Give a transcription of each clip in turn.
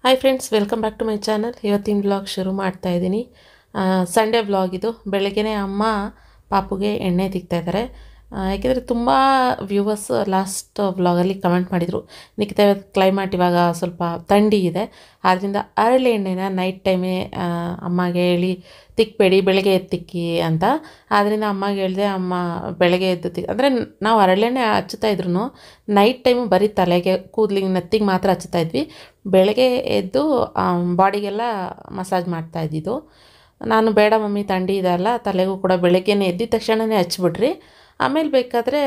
Hi friends welcome back to my channel ಇವತ್ತಿನ blog ಶುರು ಮಾಡ್ತಾ ಇದ್ದೀನಿ ಸಂಡೇ ಬ್ಲಾಗ್ ಇದು ಬೆಳಗ್ಗೆನೇ ಅಮ್ಮ ಪಾಪುಗೆ ಎಣ್ಣೆ ತಿಕ್ತಾ ಇದ್ದಾರೆ ಯಾಕೆಂದರೆ ತುಂಬ ವ್ಯೂವರ್ಸ್ ಲಾಸ್ಟ್ ವ್ಲಾಗಲ್ಲಿ ಕಮೆಂಟ್ ಮಾಡಿದರು ನಿಖಿತ ಕ್ಲೈಮೇಟ್ ಇವಾಗ ಸ್ವಲ್ಪ ಥಂಡಿ ಇದೆ ಆದ್ದರಿಂದ ಅರಳಿ ಎಣ್ಣೆನ ನೈಟ್ ಟೈಮೇ ಅಮ್ಮಗೆ ಹೇಳಿ ತಿಕ್ಕಬೇಡಿ ಬೆಳಗ್ಗೆ ಎದ್ದು ತಿಕ್ಕಿ ಅಂತ ಆದ್ದರಿಂದ ಅಮ್ಮಗೆ ಹೇಳಿದೆ ಅಮ್ಮ ಬೆಳಗ್ಗೆ ಎದ್ದು ತಿಕ್ ಅಂದರೆ ನಾವು ಹರಳೆಣ್ಣೆ ಹಚ್ಚುತ್ತಾ ಇದ್ರು ನೈಟ್ ಟೈಮು ಬರೀ ತಲೆಗೆ ಕೂದಲಿಗೆ ನೆತ್ತಿಗೆ ಮಾತ್ರ ಹಚ್ಚುತ್ತಾ ಇದ್ವಿ ಬೆಳಗ್ಗೆ ಎದ್ದು ಬಾಡಿಗೆಲ್ಲ ಮಸಾಜ್ ಮಾಡ್ತಾ ಇದ್ದಿದ್ದು ನಾನು ಬೇಡ ಮಮ್ಮಿ ಥಂಡಿ ಇದೆ ಅಲ್ಲ ತಲೆಗೂ ಕೂಡ ಬೆಳಗ್ಗೆನೇ ಎದ್ದಿದ ತಕ್ಷಣವೇ ಹಚ್ಬಿಡ್ರಿ ಆಮೇಲೆ ಬೇಕಾದರೆ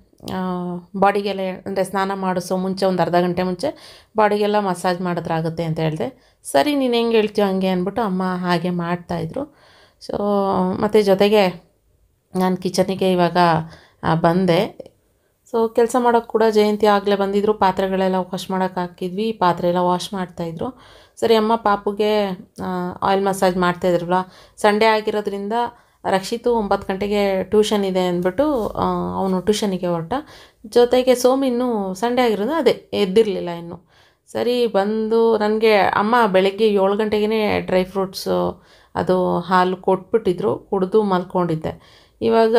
ಬಾಡಿಗೆಲ್ಲ ಅಂದರೆ ಸ್ನಾನ ಮಾಡಿಸೋ ಮುಂಚೆ ಒಂದು ಅರ್ಧ ಗಂಟೆ ಮುಂಚೆ ಬಾಡಿಗೆಲ್ಲ ಮಸಾಜ್ ಮಾಡಿದ್ರಾಗುತ್ತೆ ಅಂತ ಹೇಳಿದೆ ಸರಿ ನೀನು ಹೆಂಗೆ ಹೇಳ್ತೀಯೋ ಹಂಗೆ ಅಂದ್ಬಿಟ್ಟು ಅಮ್ಮ ಹಾಗೆ ಮಾಡ್ತಾಯಿದ್ರು ಸೊ ಮತ್ತು ಜೊತೆಗೆ ನಾನು ಕಿಚನಿಗೆ ಇವಾಗ ಆ, ಬಂದೆ ಸೊ ಕೆಲಸ ಮಾಡೋಕ್ಕೆ ಕೂಡ ಜಯಂತಿ ಆಗಲೇ ಬಂದಿದ್ದರು ಪಾತ್ರೆಗಳೆಲ್ಲ ವಾಶ್ ಮಾಡೋಕೆ ಹಾಕಿದ್ವಿ ಪಾತ್ರೆ ಎಲ್ಲ ವಾಶ್ ಮಾಡ್ತಾಯಿದ್ರು ಸರಿ ಅಮ್ಮ ಪಾಪುಗೆ ಆಯಿಲ್ ಮಸಾಜ್ ಮಾಡ್ತಾಯಿದ್ರಲ್ಲ ಸಂಡೇ ಆಗಿರೋದ್ರಿಂದ ರಕ್ಷಿತು ಒಂಬತ್ತು ಗಂಟೆಗೆ ಟ್ಯೂಷನ್ ಇದೆ ಅಂದ್ಬಿಟ್ಟು ಅವನು ಟ್ಯೂಷನಿಗೆ ಹೊರಟ ಜೊತೆಗೆ ಸೋಮಿನ್ನು ಸಂಡೇ ಆಗಿರೋದು ಅದೇ ಎದ್ದಿರಲಿಲ್ಲ ಇನ್ನು ಸರಿ ಬಂದು ನನಗೆ ಅಮ್ಮ ಬೆಳಗ್ಗೆ ಏಳು ಗಂಟೆಗೇ ಡ್ರೈ ಫ್ರೂಟ್ಸು ಅದು ಹಾಲು ಕೊಟ್ಬಿಟ್ಟಿದ್ರು ಕುಡಿದು ಮಲ್ಕೊಂಡಿದ್ದೆ ಇವಾಗ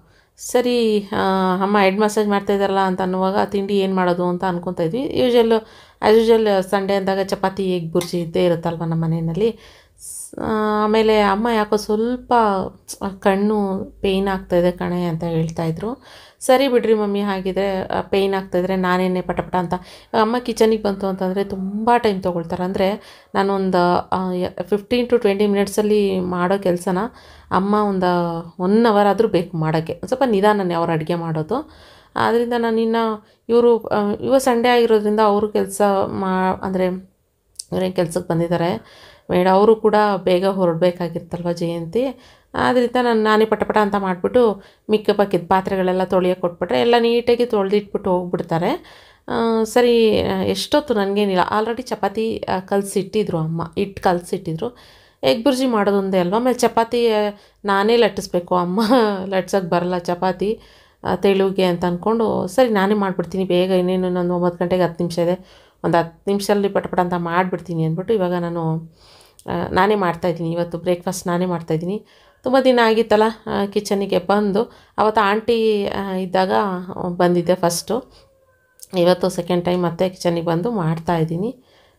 ಸರಿ ಆ, ಅಮ್ಮ ಹೆಡ್ ಮಸಾಜ್ ಮಾಡ್ತಾ ಇದ್ದಾರಲ್ಲ ಅಂತ ಅನ್ನುವಾಗ ತಿಂಡಿ ಏನು ಮಾಡೋದು ಅಂತ ಅನ್ಕೊತಾ ಇದ್ವಿ ಯೂಶಲ್ ಆ್ಯಸ್ ಯೂಶಲ್ ಸಂಡೇ ಅಂದಾಗ ಚಪಾತಿ ಎಗ್ ಬುರ್ಜಿ ಇದ್ದೇ ಇರುತ್ತಲ್ವ ನಮ್ಮ ಮನೆಯಲ್ಲಿ ಸ್- ಆ, ಆಮೇಲೆ ಅಮ್ಮ ಯಾಕೋ ಸ್ವಲ್ಪ ಕಣ್ಣು ಪೇಯ್ನ್ ಆಗ್ತಾಯಿದೆ ಕಣೆ ಅಂತ ಹೇಳ್ತಾಯಿದ್ರು ಸರಿ ಬಿಡ್ರಿ ಮಮ್ಮಿ ಹಾಗಿದ್ರೆ ಪೇಯ್ನ್ ಆಗ್ತಾಯಿದ್ರೆ ನಾನೇನೆ ಪಟಪಟ ಅಂತ ಅಮ್ಮ ಕಿಚನಿಗೆ ಬಂತು ಅಂತಂದರೆ ತುಂಬ ಟೈಮ್ ತೊಗೊಳ್ತಾರೆ ಅಂದರೆ ನಾನೊಂದು ಫಿಫ್ಟೀನ್ ಟು ಟ್ವೆಂಟಿ ಮಿನಿಟ್ಸಲ್ಲಿ ಮಾಡೋ ಕೆಲಸನ ಅಮ್ಮ ಒಂದು ಒನ್ ಅವರ್ ಆದರೂ ಬೇಕು ಮಾಡೋಕ್ಕೆ ಒಂದು ಸ್ವಲ್ಪ ನಿಧಾನನೇ ಅವ್ರು ಅಡುಗೆ ಮಾಡೋದು ಆದ್ದರಿಂದ ನಾನಿನ್ನು ಇವರು ಇವಾಗ ಸಂಡೇ ಆಗಿರೋದ್ರಿಂದ ಅವರು ಕೆಲಸ ಮಾ ಅಂದರೆ ಇವರೇನು ಕೆಲ್ಸಕ್ಕೆ ಬಂದಿದ್ದಾರೆ ಮೇಡ ಅವರು ಕೂಡ ಬೇಗ ಹೊರಡಬೇಕಾಗಿರ್ತಲ್ವ ಜಯಂತಿ ಆದ್ದರಿಂದ ನಾನು ನಾನೇ ಪಟಪಟ ಅಂತ ಮಾಡಿಬಿಟ್ಟು ಮಿಕ್ಕ ಪಕ್ಕಿದ ಪಾತ್ರೆಗಳೆಲ್ಲ ತೊಳೆಯೋಕೆ ಕೊಟ್ಬಿಟ್ರೆ ಎಲ್ಲ ನೀಟಾಗಿ ತೊಳೆದಿಟ್ಬಿಟ್ಟು ಹೋಗ್ಬಿಡ್ತಾರೆ ಆ, ಸರಿ ಆ, ಎಷ್ಟೊತ್ತು ನನಗೇನಿಲ್ಲ ಆಲ್ರೆಡಿ ಚಪಾತಿ ಆ, ಕಲಸಿಟ್ಟಿದ್ರು ಅಮ್ಮ ಹಿಟ್ಟು ಕಲಸಿಟ್ಟಿದ್ರು ಎಗ್ ಬುರ್ಜಿ ಮಾಡೋದೊಂದೇ ಅಲ್ವಾ ಆಮೇಲೆ ಚಪಾತಿ ಆ, ನಾನೇ ಲಟ್ಟಿಸ್ಬೇಕು ಅಮ್ಮ ಲಟ್ಸೋಕ್ಕೆ ಬರಲ್ಲ ಚಪಾತಿ ಆ, ತೆಳುಗೆ ಅಂತ ಅಂದ್ಕೊಂಡು ಸರಿ ನಾನೇ ಮಾಡಿಬಿಡ್ತೀನಿ ಬೇಗ ಇನ್ನೇನು ಇನ್ನೊಂದು ಒಂಬತ್ತು ಗಂಟೆಗೆ ಹತ್ತು ನಿಮಿಷ ಇದೆ ಒಂದು ಹತ್ತು ನಿಮಿಷದಲ್ಲಿ ಪಟಪಟ ಅಂತ ಮಾಡಿಬಿಡ್ತೀನಿ ಅಂದ್ಬಿಟ್ಟು ಇವಾಗ ನಾನು ಆ, ನಾನೇ ಮಾಡ್ತಾಯಿದ್ದೀನಿ ಇವತ್ತು ಬ್ರೇಕ್ಫಾಸ್ಟ್ ನಾನೇ ಮಾಡ್ತಾಯಿದ್ದೀನಿ ತುಂಬ ದಿನ ಆಗಿತ್ತಲ್ಲ ಕಿಚನಿಗೆ ಬಂದು ಅವತ್ತು ಆಂಟಿ ಆ, ಇದ್ದಾಗ ಬಂದಿದ್ದೆ ಫಸ್ಟು ಇವತ್ತು ಸೆಕೆಂಡ್ ಟೈಮ್ ಮತ್ತೆ ಕಿಚನಿಗೆ ಬಂದು ಮಾಡ್ತಾಯಿದ್ದೀನಿ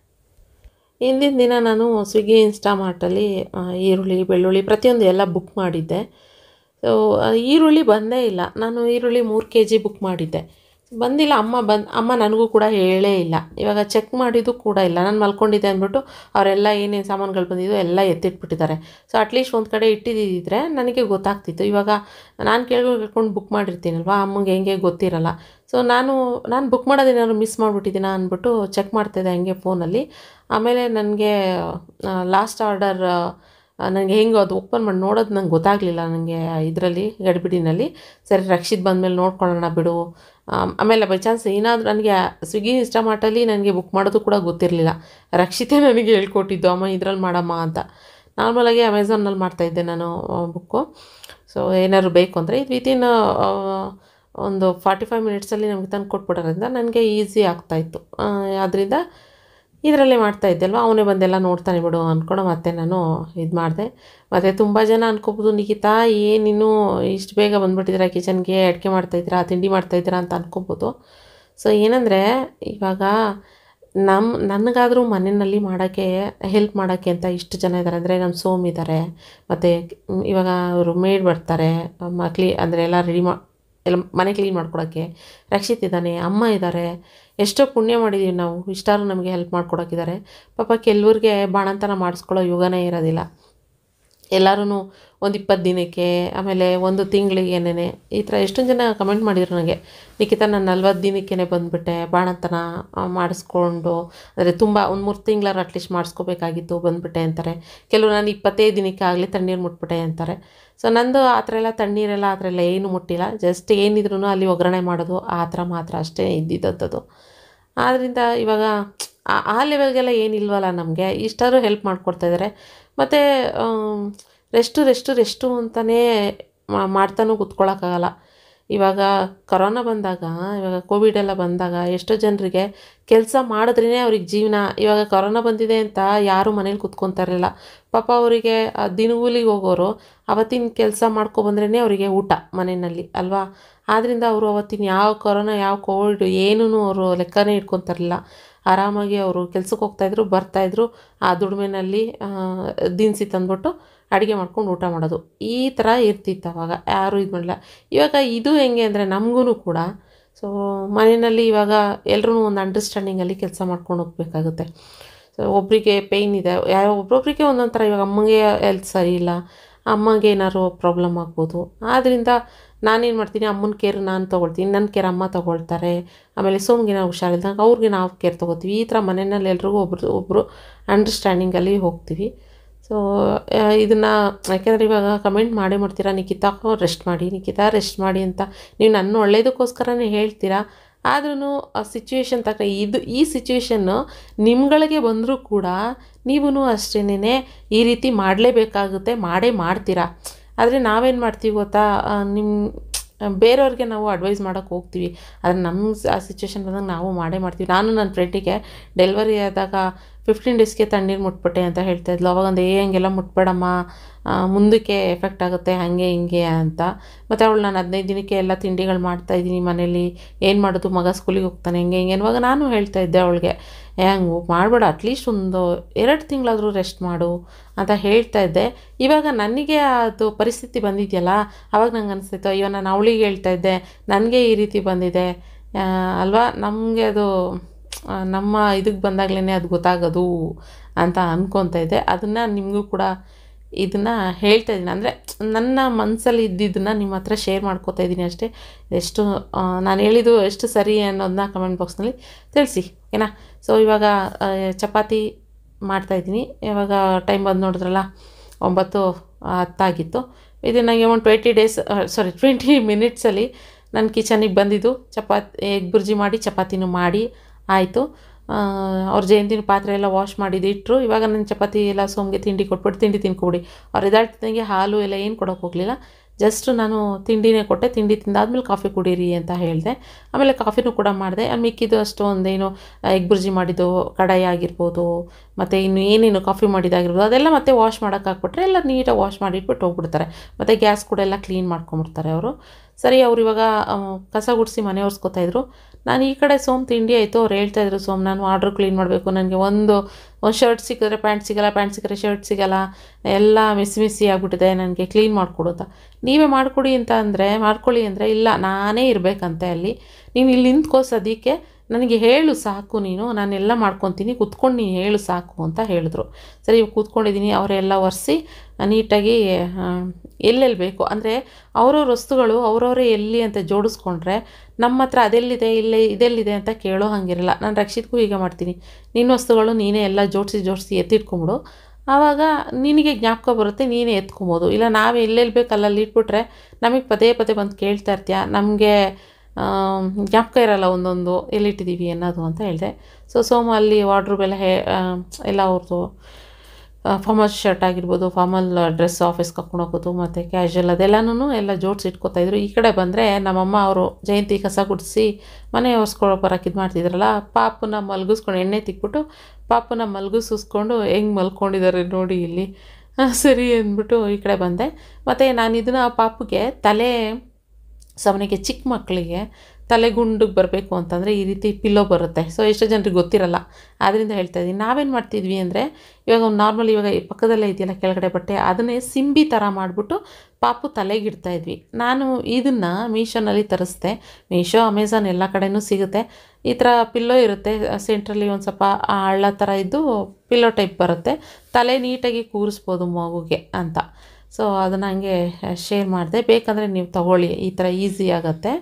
ಹಿಂದಿನ ದಿನ ನಾನು ಸ್ವಿಗ್ಗಿ ಇನ್ಸ್ಟಾಮಾರ್ಟಲ್ಲಿ ಆ, ಈರುಳ್ಳಿ ಬೆಳ್ಳುಳ್ಳಿ ಪ್ರತಿಯೊಂದು ಎಲ್ಲ ಬುಕ್ ಮಾಡಿದ್ದೆ ಸೊ ಈರುಳ್ಳಿ ಬಂದೇ ಇಲ್ಲ ನಾನು ಈರುಳ್ಳಿ ಮೂರು ಕೆ ಜಿ ಬುಕ್ ಮಾಡಿದ್ದೆ ಬಂದಿಲ್ಲ ಅಮ್ಮ ಬಂದು ಅಮ್ಮ ನನಗೂ ಕೂಡ ಹೇಳೇ ಇಲ್ಲ ಇವಾಗ ಚೆಕ್ ಮಾಡಿದ್ದು ಕೂಡ ಇಲ್ಲ ನಾನು ಮಲ್ಕೊಂಡಿದ್ದೆ ಅಂದ್ಬಿಟ್ಟು ಅವರೆಲ್ಲ ಏನೇನು ಸಾಮಾನುಗಳು ಬಂದಿದ್ದು ಎಲ್ಲ ಎತ್ತಿಟ್ಬಿಟ್ಟಿದ್ದಾರೆ ಸೊ ಅಟ್ಲೀಸ್ಟ್ ಒಂದು ಕಡೆ ಇಟ್ಟಿದ್ದಿದ್ರೆ ನನಗೆ ಗೊತ್ತಾಗ್ತಿತ್ತು ಇವಾಗ ನಾನು ಕೇಳ್ಕೊಂಡು ಕೇಳ್ಕೊಂಡು ಬುಕ್ ಮಾಡಿರ್ತೀನಲ್ವ ಅಮ್ಮಂಗೆ ಹೆಂಗೆ ಗೊತ್ತಿರಲ್ಲ ಸೊ ನಾನು ನಾನು ಬುಕ್ ಮಾಡೋದೇನಾದ್ರು ಮಿಸ್ ಮಾಡಿಬಿಟ್ಟಿದ್ದೀನ ಅಂದ್ಬಿಟ್ಟು ಚೆಕ್ ಮಾಡ್ತಿದ್ದೆ ಹಂಗೆ ಫೋನಲ್ಲಿ ಆಮೇಲೆ ನನಗೆ ಲಾಸ್ಟ್ ಆರ್ಡರ್ ನನಗೆ ಹೆಂಗೆ ಅದು ಓಪನ್ ಮಾಡಿ ನೋಡೋದು ನಂಗೆ ಗೊತ್ತಾಗಲಿಲ್ಲ ನನಗೆ ಇದರಲ್ಲಿ ಗಡಿಬಿಡಿನಲ್ಲಿ ಸರಿ ರಕ್ಷಿತ್ ಬಂದಮೇಲೆ ನೋಡ್ಕೊಳ್ಳೋಣ ಬಿಡು ಆಮ್- ಆಮೇಲೆ ಬೈ ಚಾನ್ಸ್ ಏನಾದರೂ ನನಗೆ ಸ್ವಿಗ್ಗಿ ಇನ್ಸ್ಟಾಮಾರ್ಟಲ್ಲಿ ನನಗೆ ಬುಕ್ ಮಾಡೋದು ಕೂಡ ಗೊತ್ತಿರಲಿಲ್ಲ ರಕ್ಷಿತೇ ನನಗೆ ಹೇಳ್ಕೊಟ್ಟಿದ್ದು ಅಮ್ಮ ಇದ್ರಲ್ಲಿ ಮಾಡಮ್ಮ ಅಂತ ನಾರ್ಮಲಾಗಿ ಅಮೆಝಾನಲ್ಲಿ ಮಾಡ್ತಾಯಿದ್ದೆ ನಾನು ಬುಕ್ಕು ಸೊ ಏನಾದ್ರು ಬೇಕು ಅಂದರೆ ಇದು ವಿತಿನ್ ಒಂದು ಫಾರ್ಟಿ ಫೈವ್ ಮಿನಿಟ್ಸಲ್ಲಿ ನಮಗೆ ತಂದು ಕೊಟ್ಬಿಡೋದ್ರಿಂದ ನನಗೆ ಈಸಿ ಆಗ್ತಾಯಿತ್ತು ಅದರಿಂದ ಇದರಲ್ಲೇ ಮಾಡ್ತಾ ಇದ್ದೆ ಅಲ್ವಾ ಅವನೇ ಬಂದೆಲ್ಲ ನೋಡ್ತಾನೆ ಬಿಡು ಅಂದ್ಕೊಂಡು ಮತ್ತೆ ನಾನು ಇದು ಮಾಡಿದೆ ಮತ್ತು ತುಂಬ ಜನ ಅನ್ಕೋಬೋದು ನಿಖಿತಾ ಏನು ನೀನು ಇಷ್ಟು ಬೇಗ ಬಂದುಬಿಟ್ಟಿದ್ದೀರಾ ಕಿಚನ್ಗೆ ಅಡುಗೆ ಮಾಡ್ತಾಯಿದ್ದೀರಾ ತಿಂಡಿ ಮಾಡ್ತಾಯಿದ್ದೀರಾ ಅಂತ ಅನ್ಕೋಬೋದು ಸೊ ಏನಂದರೆ ಇವಾಗ ನಮ್ಮ ನನಗಾದರೂ ಮನೆಯಲ್ಲಿ ಮಾಡೋಕ್ಕೆ ಹೆಲ್ಪ್ ಮಾಡೋಕ್ಕೆ ಅಂತ ಇಷ್ಟು ಜನ ಇದ್ದಾರೆ ಅಂದರೆ ನಮ್ಮ ಸೋಮ್ ಇದ್ದಾರೆ ಮತ್ತು ಇವಾಗ ಅವರು ಮೇಡ್ ಬರ್ತಾರೆ ಮಕ್ಳಿ ಅಂದರೆ ಎಲ್ಲ ರೆಡಿ ಮಾ ಎಲ್ಲ ಮನೆ ಕ್ಲೀನ್ ಮಾಡ್ಕೊಡೋಕ್ಕೆ ರಕ್ಷಿತ್ ಇದ್ದಾನೆ ಅಮ್ಮ ಇದ್ದಾರೆ ಎಷ್ಟೋ ಪುಣ್ಯ ಮಾಡಿದ್ದೀವಿ ನಾವು ಇಷ್ಟಾರು ನಮಗೆ ಹೆಲ್ಪ್ ಮಾಡ್ಕೊಡೋಕ್ಕಿದ್ದಾರೆ ಪಾಪ ಕೆಲವ್ರಿಗೆ ಬಾಣಂತನ ಮಾಡಿಸ್ಕೊಳ್ಳೋ ಯುಗನೇ ಇರೋದಿಲ್ಲ ಎಲ್ಲರೂ ಒಂದು ಇಪ್ಪತ್ತು ದಿನಕ್ಕೆ ಆಮೇಲೆ ಒಂದು ತಿಂಗಳಿಗೇನೆ ಈ ಥರ ಎಷ್ಟೊಂದು ಜನ ಕಮೆಂಟ್ ಮಾಡಿದ್ರು ನನಗೆ ನಿಖಿತ ನಾನು ನಲ್ವತ್ತು ದಿನಕ್ಕೇ ಬಂದುಬಿಟ್ಟೆ ಬಾಣಂತನ ಆ, ಮಾಡಿಸ್ಕೊಂಡು ಅಂದರೆ ತುಂಬ ಒಂದು ಮೂರು ತಿಂಗಳಾರು ಅಟ್ಲೀಸ್ಟ್ ಮಾಡಿಸ್ಕೋಬೇಕಾಗಿತ್ತು ಬಂದುಬಿಟ್ಟೆ ಅಂತಾರೆ ಕೆಲವರು ನಾನು ಇಪ್ಪತ್ತೈದು ದಿನಕ್ಕೆ ಆಗಲಿ ತಣ್ಣೀರು ಮುಟ್ಬಿಟ್ಟೆ ಅಂತಾರೆ ಸೊ ನಂದು ಆ ಥರ ಎಲ್ಲ ತಣ್ಣೀರೆಲ್ಲ ಆ ಥರ ಎಲ್ಲ ಏನು ಮುಟ್ಟಿಲ್ಲ ಜಸ್ಟ್ ಏನಿದ್ರು ಅಲ್ಲಿ ಒಗ್ಗರಣೆ ಮಾಡೋದು ಆ ಥರ ಮಾತ್ರ ಅಷ್ಟೇ ಇದ್ದಿದ್ದದ್ದು ಆದ್ದರಿಂದ ಇವಾಗ ಆ- ಆ ಲೆವೆಲ್ಗೆಲ್ಲ ಏನಿಲ್ವಲ್ಲ ನಮಗೆ ಇಷ್ಟಾದ್ರೂ ಹೆಲ್ಪ್ ಮಾಡಿಕೊಡ್ತಾಯಿದ್ದಾರೆ ಮತ್ತು ರೆಸ್ಟು ರೆಸ್ಟು ರೆಸ್ಟು ಅಂತಲೇ ಮಾಡ್ತಾನೂ ಕೂತ್ಕೊಳ್ಳೋಕ್ಕಾಗಲ್ಲ ಇವಾಗ ಕರೋನಾ ಬಂದಾಗ ಇವಾಗ ಕೋವಿಡ್ ಎಲ್ಲ ಬಂದಾಗ ಎಷ್ಟೋ ಜನರಿಗೆ ಕೆಲಸ ಮಾಡಿದ್ರೇ ಅವ್ರಿಗೆ ಜೀವನ ಇವಾಗ ಕರೋನಾ ಬಂದಿದೆ ಅಂತ ಯಾರೂ ಮನೇಲಿ ಕುತ್ಕೊತಾ ಇರಲಿಲ್ಲ ಪಾಪ ಅವರಿಗೆ ದಿನಗೂಲಿಗೆ ಹೋಗೋರು ಅವತ್ತಿನ ಕೆಲಸ ಮಾಡ್ಕೊಬಂದ್ರೇ ಅವರಿಗೆ ಊಟ ಮನೆಯಲ್ಲಿ ಅಲ್ವಾ ಆದ್ದರಿಂದ ಅವರು ಅವತ್ತಿನ ಯಾವ ಕೊರೋನಾ ಯಾವ ಕೋವಿಡ್ ಏನೂ ಅವರು ಲೆಕ್ಕನೇ ಇಟ್ಕೊತಾರಿಲ್ಲ ಆರಾಮಾಗಿ ಅವರು ಕೆಲ್ಸಕ್ಕೆ ಹೋಗ್ತಾಯಿದ್ರು ಬರ್ತಾಯಿದ್ರು ಆ ದುಡಿಮೆನಲ್ಲಿ ದಿನಸಿ ತಂದ್ಬಿಟ್ಟು ಅಡುಗೆ ಮಾಡ್ಕೊಂಡು ಊಟ ಮಾಡೋದು ಈ ಥರ ಇರ್ತಿತ್ತು ಅವಾಗ ಯಾರೂ ಇದು ಮಾಡಲಿಲ್ಲ ಇವಾಗ ಇದು ಹೆಂಗೆ ಅಂದರೆ ನಮಗೂ ಕೂಡ ಸೊ ಮನೆಯಲ್ಲಿ ಇವಾಗ ಎಲ್ಲರೂ ಒಂದು ಅಂಡರ್ಸ್ಟ್ಯಾಂಡಿಂಗಲ್ಲಿ ಕೆಲಸ ಮಾಡ್ಕೊಂಡು ಹೋಗ್ಬೇಕಾಗುತ್ತೆ ಸೊ ಒಬ್ಬರಿಗೆ ಪೇಯ್ನ್ ಇದೆ ಯಾವ ಒಬ್ಬೊಬ್ಬರಿಗೆ ಒಂದೊಂದು ಥರ ಇವಾಗ ಅಮ್ಮಂಗೆ ಹೆಲ್ತ್ ಸರಿ ಇಲ್ಲ ಅಮ್ಮಗೆ ಏನಾದ್ರು ಪ್ರಾಬ್ಲಮ್ ಆಗ್ಬೋದು ಆದ್ದರಿಂದ ನಾನೇನು ಮಾಡ್ತೀನಿ ಅಮ್ಮನ ಕೇರ್ ನಾನು ತೊಗೊಳ್ತೀನಿ ನನ್ನ ಕೇರ್ ಅಮ್ಮ ತೊಗೊಳ್ತಾರೆ ಆಮೇಲೆ ಸೋಮ್ಗೆ ನಾವು ಹುಷಾರಿಲ್ದಾಗ ಅವ್ರಿಗೆ ನಾವು ಕೇರ್ ತೊಗೋತೀವಿ ಈ ಥರ ಮನೆಯಲ್ಲಿ ಎಲ್ರಿಗೂ ಒಬ್ರು ಒಬ್ಬರು ಅಂಡರ್ಸ್ಟ್ಯಾಂಡಿಂಗಲ್ಲಿ ಹೋಗ್ತೀವಿ ಸೊ ಇದನ್ನು ಯಾಕೆಂದರೆ ಇವಾಗ ಕಮೆಂಟ್ ಮಾಡೇ ಮಾಡ್ತೀರಾ ನಿಖಿತಾ ರೆಸ್ಟ್ ಮಾಡಿ ನಿಖಿತಾ ರೆಸ್ಟ್ ಮಾಡಿ ಅಂತ ನೀವು ನನ್ನ ಒಳ್ಳೇದಕ್ಕೋಸ್ಕರನೇ ಹೇಳ್ತೀರಾ ಆದ್ರೂ ಆ ಸಿಚುವೇಶನ್ ತಕ್ಕ ಇದು ಈ ಸಿಚುವೇಶನ್ನು ನಿಮ್ಗಳಿಗೆ ಬಂದರೂ ಕೂಡ ನೀವೂ ಅಷ್ಟೇನೆ ಈ ರೀತಿ ಮಾಡಲೇಬೇಕಾಗುತ್ತೆ ಮಾಡೇ ಮಾಡ್ತೀರಾ ಆದರೆ ನಾವೇನು ಮಾಡ್ತೀವಿ ಗೊತ್ತಾ ನಿಮ್ಮ ಬೇರೆಯವ್ರಿಗೆ ನಾವು ಅಡ್ವೈಸ್ ಮಾಡೋಕ್ಕೆ ಹೋಗ್ತೀವಿ ಆದರೆ ನಮ್ಮ ಆ ಸಿಚುವೇಶನ್ ಬಂದಾಗ ನಾವು ಮಾಡೇ ಮಾಡ್ತೀವಿ ನಾನು ನನ್ನ ಫ್ರೆಂಡಿಗೆ ಡೆಲಿವರಿ ಆದಾಗ ಫಿಫ್ಟೀನ್ ಡೇಸ್ಗೆ ತಣ್ಣೀರು ಮುಟ್ಬಿಟ್ಟೆ ಅಂತ ಹೇಳ್ತಾ ಇದ್ಲು ಅವಾಗ ಒಂದು ಏ ಹಂಗೆಲ್ಲ ಮುಟ್ಬೇಡಮ್ಮ ಮುಂದಕ್ಕೆ ಎಫೆಕ್ಟ್ ಆಗುತ್ತೆ ಹಾಗೆ ಹಿಂಗೆ ಅಂತ ಮತ್ತು ಅವಳು ನಾನು ಹದಿನೈದು ದಿನಕ್ಕೆ ಎಲ್ಲ ತಿಂಡಿಗಳು ಮಾಡ್ತಾಯಿದ್ದೀನಿ ಮನೇಲಿ ಏನು ಮಾಡೋದು ಮಗ ಸ್ಕೂಲಿಗೆ ಹೋಗ್ತಾನೆ ಹೆಂಗೆ ಹಿಂಗೆ ಅನ್ನುವಾಗ ನಾನು ಹೇಳ್ತಾ ಇದ್ದೆ ಅವಳಿಗೆ ಏ ಹಂಗೆ ಮಾಡಬೇಡ ಅಟ್ಲೀಸ್ಟ್ ಒಂದು ಎರಡು ತಿಂಗಳಾದರೂ ರೆಸ್ಟ್ ಮಾಡು ಅಂತ ಹೇಳ್ತಾ ಇದ್ದೆ ಇವಾಗ ನನಗೆ ಅದು ಪರಿಸ್ಥಿತಿ ಬಂದಿದೆಯಲ್ಲ ಆವಾಗ ನಂಗೆ ಅನಿಸ್ತಿತ್ತು ಅಯ್ಯೋ ನಾನು ಅವಳಿಗೆ ಹೇಳ್ತಾ ಇದ್ದೆ ನನಗೆ ಈ ರೀತಿ ಬಂದಿದೆ ಅಲ್ವಾ ನಮಗೆ ಅದು ನಮ್ಮ ಇದಕ್ಕೆ ಬಂದಾಗಲೇ ಅದು ಗೊತ್ತಾಗೋದು ಅಂತ ಅಂದ್ಕೊತಾ ಇದ್ದೆ ಅದನ್ನು ನಿಮಗೂ ಕೂಡ ಇದನ್ನು ಹೇಳ್ತಾ ಇದ್ದೀನಿ ಅಂದರೆ ನನ್ನ ಮನಸ್ಸಲ್ಲಿ ಇದ್ದಿದ್ದನ್ನು ನಿಮ್ಮ ಹತ್ರ ಶೇರ್ ಮಾಡ್ಕೋತಾ ಇದ್ದೀನಿ ಅಷ್ಟೇ ಎಷ್ಟು ನಾನು ಹೇಳಿದ್ದು ಎಷ್ಟು ಸರಿ ಅನ್ನೋದನ್ನ ಕಮೆಂಟ್ ಬಾಕ್ಸ್ನಲ್ಲಿ ತಿಳಿಸಿ ಓಕೆನಾ ಸೊ ಇವಾಗ ಚಪಾತಿ ಮಾಡ್ತಾಯಿದ್ದೀನಿ ಇವಾಗ ಟೈಮ್ ಬಂದು ನೋಡಿದ್ರಲ್ಲ ಒಂಬತ್ತು ಹತ್ತಾಗಿತ್ತು ಇದು ನನಗೆ ಒಂದು ಟ್ವೆಂಟಿ ಡೇಸ್ ಸಾರಿ ಟ್ವೆಂಟಿ ಮಿನಿಟ್ಸಲ್ಲಿ ನನ್ನ ಕಿಚನಿಗೆ ಬಂದಿದ್ದು ಚಪಾತಿ ಎಗ್ ಬುರ್ಜಿ ಮಾಡಿ ಚಪಾತಿನೂ ಮಾಡಿ ಆಯಿತು ಅವ್ರ ಜಯಂತಿನ ಪಾತ್ರೆ ಎಲ್ಲ ವಾಶ್ ಮಾಡಿದ್ದು ಇಟ್ಟರು ಇವಾಗ ನನ್ನ ಚಪಾತಿ ಎಲ್ಲ ಸೋಮ್ಗೆ ತಿಂಡಿ ಕೊಟ್ಬಿಟ್ಟು ತಿಂಡಿ ತಿನ್ಕೊಬಿಡಿ ಅವ್ರು ಇದಾಡ್ತಿದ್ದಂಗೆ ಹಾಲು ಎಲ್ಲ ಏನು ಕೊಡೋಕೆ ಹೋಗಲಿಲ್ಲ ಜಸ್ಟ್ ನಾನು ತಿಂಡಿನೇ ಕೊಟ್ಟೆ ತಿಂಡಿ ತಿಂದಾದ್ಮೇಲೆ ಕಾಫಿ ಕುಡೀರಿ ಅಂತ ಹೇಳಿದೆ ಆಮೇಲೆ ಕಾಫಿನೂ ಕೂಡ ಮಾಡಿದೆ ಮಿಕ್ಕಿದ್ದು ಅಷ್ಟು ಒಂದೇನು ಎಗ್ ಬುರ್ಜಿ ಮಾಡಿದ್ದು ಕಡಾಯಿ ಆಗಿರ್ಬೋದು ಮತ್ತು ಇನ್ನು ಏನೇನು ಕಾಫಿ ಮಾಡಿದಾಗಿರ್ಬೋದು ಅದೆಲ್ಲ ಮತ್ತೆ ವಾಶ್ ಮಾಡೋಕೆ ಹಾಕ್ಬಿಟ್ರೆ ಎಲ್ಲ ನೀಟಾಗಿ ವಾಶ್ ಮಾಡಿಟ್ಬಿಟ್ಟು ಹೋಗ್ಬಿಡ್ತಾರೆ ಮತ್ತು ಗ್ಯಾಸ್ ಕೂಡ ಎಲ್ಲ ಕ್ಲೀನ್ ಮಾಡ್ಕೊಂಬಿಡ್ತಾರೆ ಅವರು ಸರಿ ಅವ್ರು ಇವಾಗ ಕಸ ಗುಡಿಸಿ ಮನೆ ಒರೆಸ್ಕೊತಾಯಿದ್ರು ನಾನು ಈ ಕಡೆ ಸೋಮ್ ತಿಂಡಿ ಆಯಿತು ಅವ್ರು ಹೇಳ್ತಾಯಿದ್ರು ಸೋಮ್ ನಾನು ಆರ್ಡ್ರ್ ಕ್ಲೀನ್ ಮಾಡಬೇಕು ನನಗೆ ಒಂದು ಒಂದು ಶರ್ಟ್ ಸಿಕ್ಕಿದ್ರೆ ಪ್ಯಾಂಟ್ ಸಿಗಲ್ಲ ಪ್ಯಾಂಟ್ ಸಿಕ್ಕರೆ ಶರ್ಟ್ ಸಿಗಲ್ಲ ಎಲ್ಲ ಮಿಸ್ ಮಿಸ್ಸಿ ಆಗಿಬಿಟ್ಟಿದೆ ನನಗೆ ಕ್ಲೀನ್ ಮಾಡಿಕೊಡು ಅಂತ ನೀವೇ ಮಾಡಿಕೊಡಿ ಅಂತ ಅಂದರೆ ಮಾಡ್ಕೊಳ್ಳಿ ಅಂದರೆ ಇಲ್ಲ ನಾನೇ ಇರಬೇಕಂತೆ ಅಲ್ಲಿ ನೀನು ಇಲ್ಲಿ ನಿಂತ್ಕೋ ಸದ್ಯಕ್ಕೆ ನನಗೆ ಹೇಳು ಸಾಕು ನೀನು ನಾನೆಲ್ಲ ಮಾಡ್ಕೊತೀನಿ ಕೂತ್ಕೊಂಡು ನೀನು ಹೇಳು ಸಾಕು ಅಂತ ಹೇಳಿದ್ರು ಸರಿ ಕೂತ್ಕೊಂಡಿದ್ದೀನಿ ಅವರೆಲ್ಲ ಒರೆಸಿ ನೀಟಾಗಿ ಎಲ್ಲೆಲ್ಲಿ ಬೇಕು ಅಂದರೆ ಅವ್ರವ್ರ ವಸ್ತುಗಳು ಅವ್ರವರೇ ಎಲ್ಲಿ ಅಂತ ಜೋಡಿಸ್ಕೊಂಡ್ರೆ ನಮ್ಮ ಹತ್ರ ಅದೆಲ್ಲಿದೆ ಇಲ್ಲೇ ಇದೆಲ್ಲಿದೆ ಅಂತ ಕೇಳೋ ಹಾಗಿರಲ್ಲ ನಾನು ರಕ್ಷಿತ್ಗೂ ಹೀಗೆ ಮಾಡ್ತೀನಿ ನಿನ್ನ ವಸ್ತುಗಳು ನೀನೇ ಎಲ್ಲ ಜೋಡಿಸಿ ಜೋಡಿಸಿ ಎತ್ತಿಟ್ಕೊಂಬಿಡು ಆವಾಗ ನಿನಗೆ ಜ್ಞಾಪಕ ಬರುತ್ತೆ ನೀನೇ ಎತ್ಕೊಬೋದು ಇಲ್ಲ ನಾವು ಎಲ್ಲೆಲ್ಲಿ ಬೇಕು ಅಲ್ಲಲ್ಲಿ ಇಟ್ಬಿಟ್ರೆ ನಮಗೆ ಪದೇ ಪದೇ ಬಂದು ಕೇಳ್ತಾ ಇರ್ತೀಯ ನಮಗೆ ಜ್ಞಾಪಕ ಇರಲ್ಲ ಒಂದೊಂದು ಎಲ್ಲಿಟ್ಟಿದ್ದೀವಿ ಅನ್ನೋದು ಅಂತ ಹೇಳಿದೆ ಸೊ ಸೋಮ ಅಲ್ಲಿ ವಾರ್ಡ್ರೂಬೆಲ್ಲ ಹೇ ಎಲ್ಲ ಅವ್ರದ್ದು ಫಾರ್ಮಲ್ ಶರ್ಟ್ ಆಗಿರ್ಬೋದು ಫಾರ್ಮಲ್ ಡ್ರೆಸ್ ಆಫೀಸ್ಗೆ ಕರ್ಕೊಂಡು ಹೋಗೋದು ಮತ್ತು ಕ್ಯಾಶುವಲ್ ಅದೆಲ್ಲನೂ ಎಲ್ಲ ಜೋಡಿಸಿ ಇಟ್ಕೊತಾಯಿದ್ರು ಈ ಕಡೆ ಬಂದರೆ ನಮ್ಮಮ್ಮ ಅವರು ಜಯಂತಿ ಕಸ ಗುಡಿಸಿ ಮನೆ ಒರೆಸ್ಕೊಳ್ಳೋ ಬರೋಕೆ ಇದು ಮಾಡ್ತಿದ್ರಲ್ಲ ಪಾಪನ ಮಲಗಿಸ್ಕೊಂಡು ಎಣ್ಣೆ ತಿಕ್ಬಿಟ್ಟು ಪಾಪನ ಮಲಗಿಸ್ಕೊಂಡು ಹೆಂಗೆ ಮಲ್ಕೊಂಡಿದ್ದಾರೆ ನೋಡಿ ಇಲ್ಲಿ ಸರಿ ಅಂದ್ಬಿಟ್ಟು ಈ ಕಡೆ ಬಂದೆ ಮತ್ತು ನಾನು ಇದನ್ನು ಪಾಪಗೆ ತಲೆ ಸಾಮಾನ್ಯಕ್ಕೆ ಚಿಕ್ಕ ಮಕ್ಕಳಿಗೆ ತಲೆಗುಂಡಿಗೆ ಬರಬೇಕು ಅಂತಂದರೆ ಈ ರೀತಿ ಪಿಲ್ಲೋ ಬರುತ್ತೆ ಸೊ ಎಷ್ಟೋ ಜನರಿಗೆ ಗೊತ್ತಿರಲ್ಲ ಆದ್ದರಿಂದ ಹೇಳ್ತಾ ಇದ್ದೀನಿ ನಾವೇನು ಮಾಡ್ತಿದ್ವಿ ಅಂದರೆ ಇವಾಗ ಒಂದು ನಾರ್ಮಲ್ ಇವಾಗ ಪಕ್ಕದಲ್ಲೇ ಇದೆಯಲ್ಲ ಕೆಳಗಡೆ ಬಟ್ಟೆ ಅದನ್ನೇ ಸಿಂಬಿ ಥರ ಮಾಡಿಬಿಟ್ಟು ಪಾಪು ತಲೆಗಿಡ್ತಾ ಇದ್ವಿ ನಾನು ಇದನ್ನು ಮೀಶೋನಲ್ಲಿ ತರಿಸ್ದೆ ಮೀಶೋ ಅಮೆಝಾನ್ ಎಲ್ಲ ಕಡೆನೂ ಸಿಗುತ್ತೆ ಈ ಥರ ಪಿಲ್ಲೋ ಇರುತ್ತೆ ಸೆಂಟ್ರಲ್ಲಿ ಒಂದು ಸ್ವಲ್ಪ ಹಳ್ಳ ಥರ ಇದ್ದು ಪಿಲ್ಲೋ ಟೈಪ್ ಬರುತ್ತೆ ತಲೆ ನೀಟಾಗಿ ಕೂರಿಸ್ಬೋದು ಮಗುಗೆ ಅಂತ ಸೊ ಅದನ್ನು ಹಂಗೆ ಶೇರ್ ಮಾಡಿದೆ ಬೇಕಂದರೆ ನೀವು ತಗೊಳ್ಳಿ ಈ ಥರ ಈಸಿ ಆಗುತ್ತೆ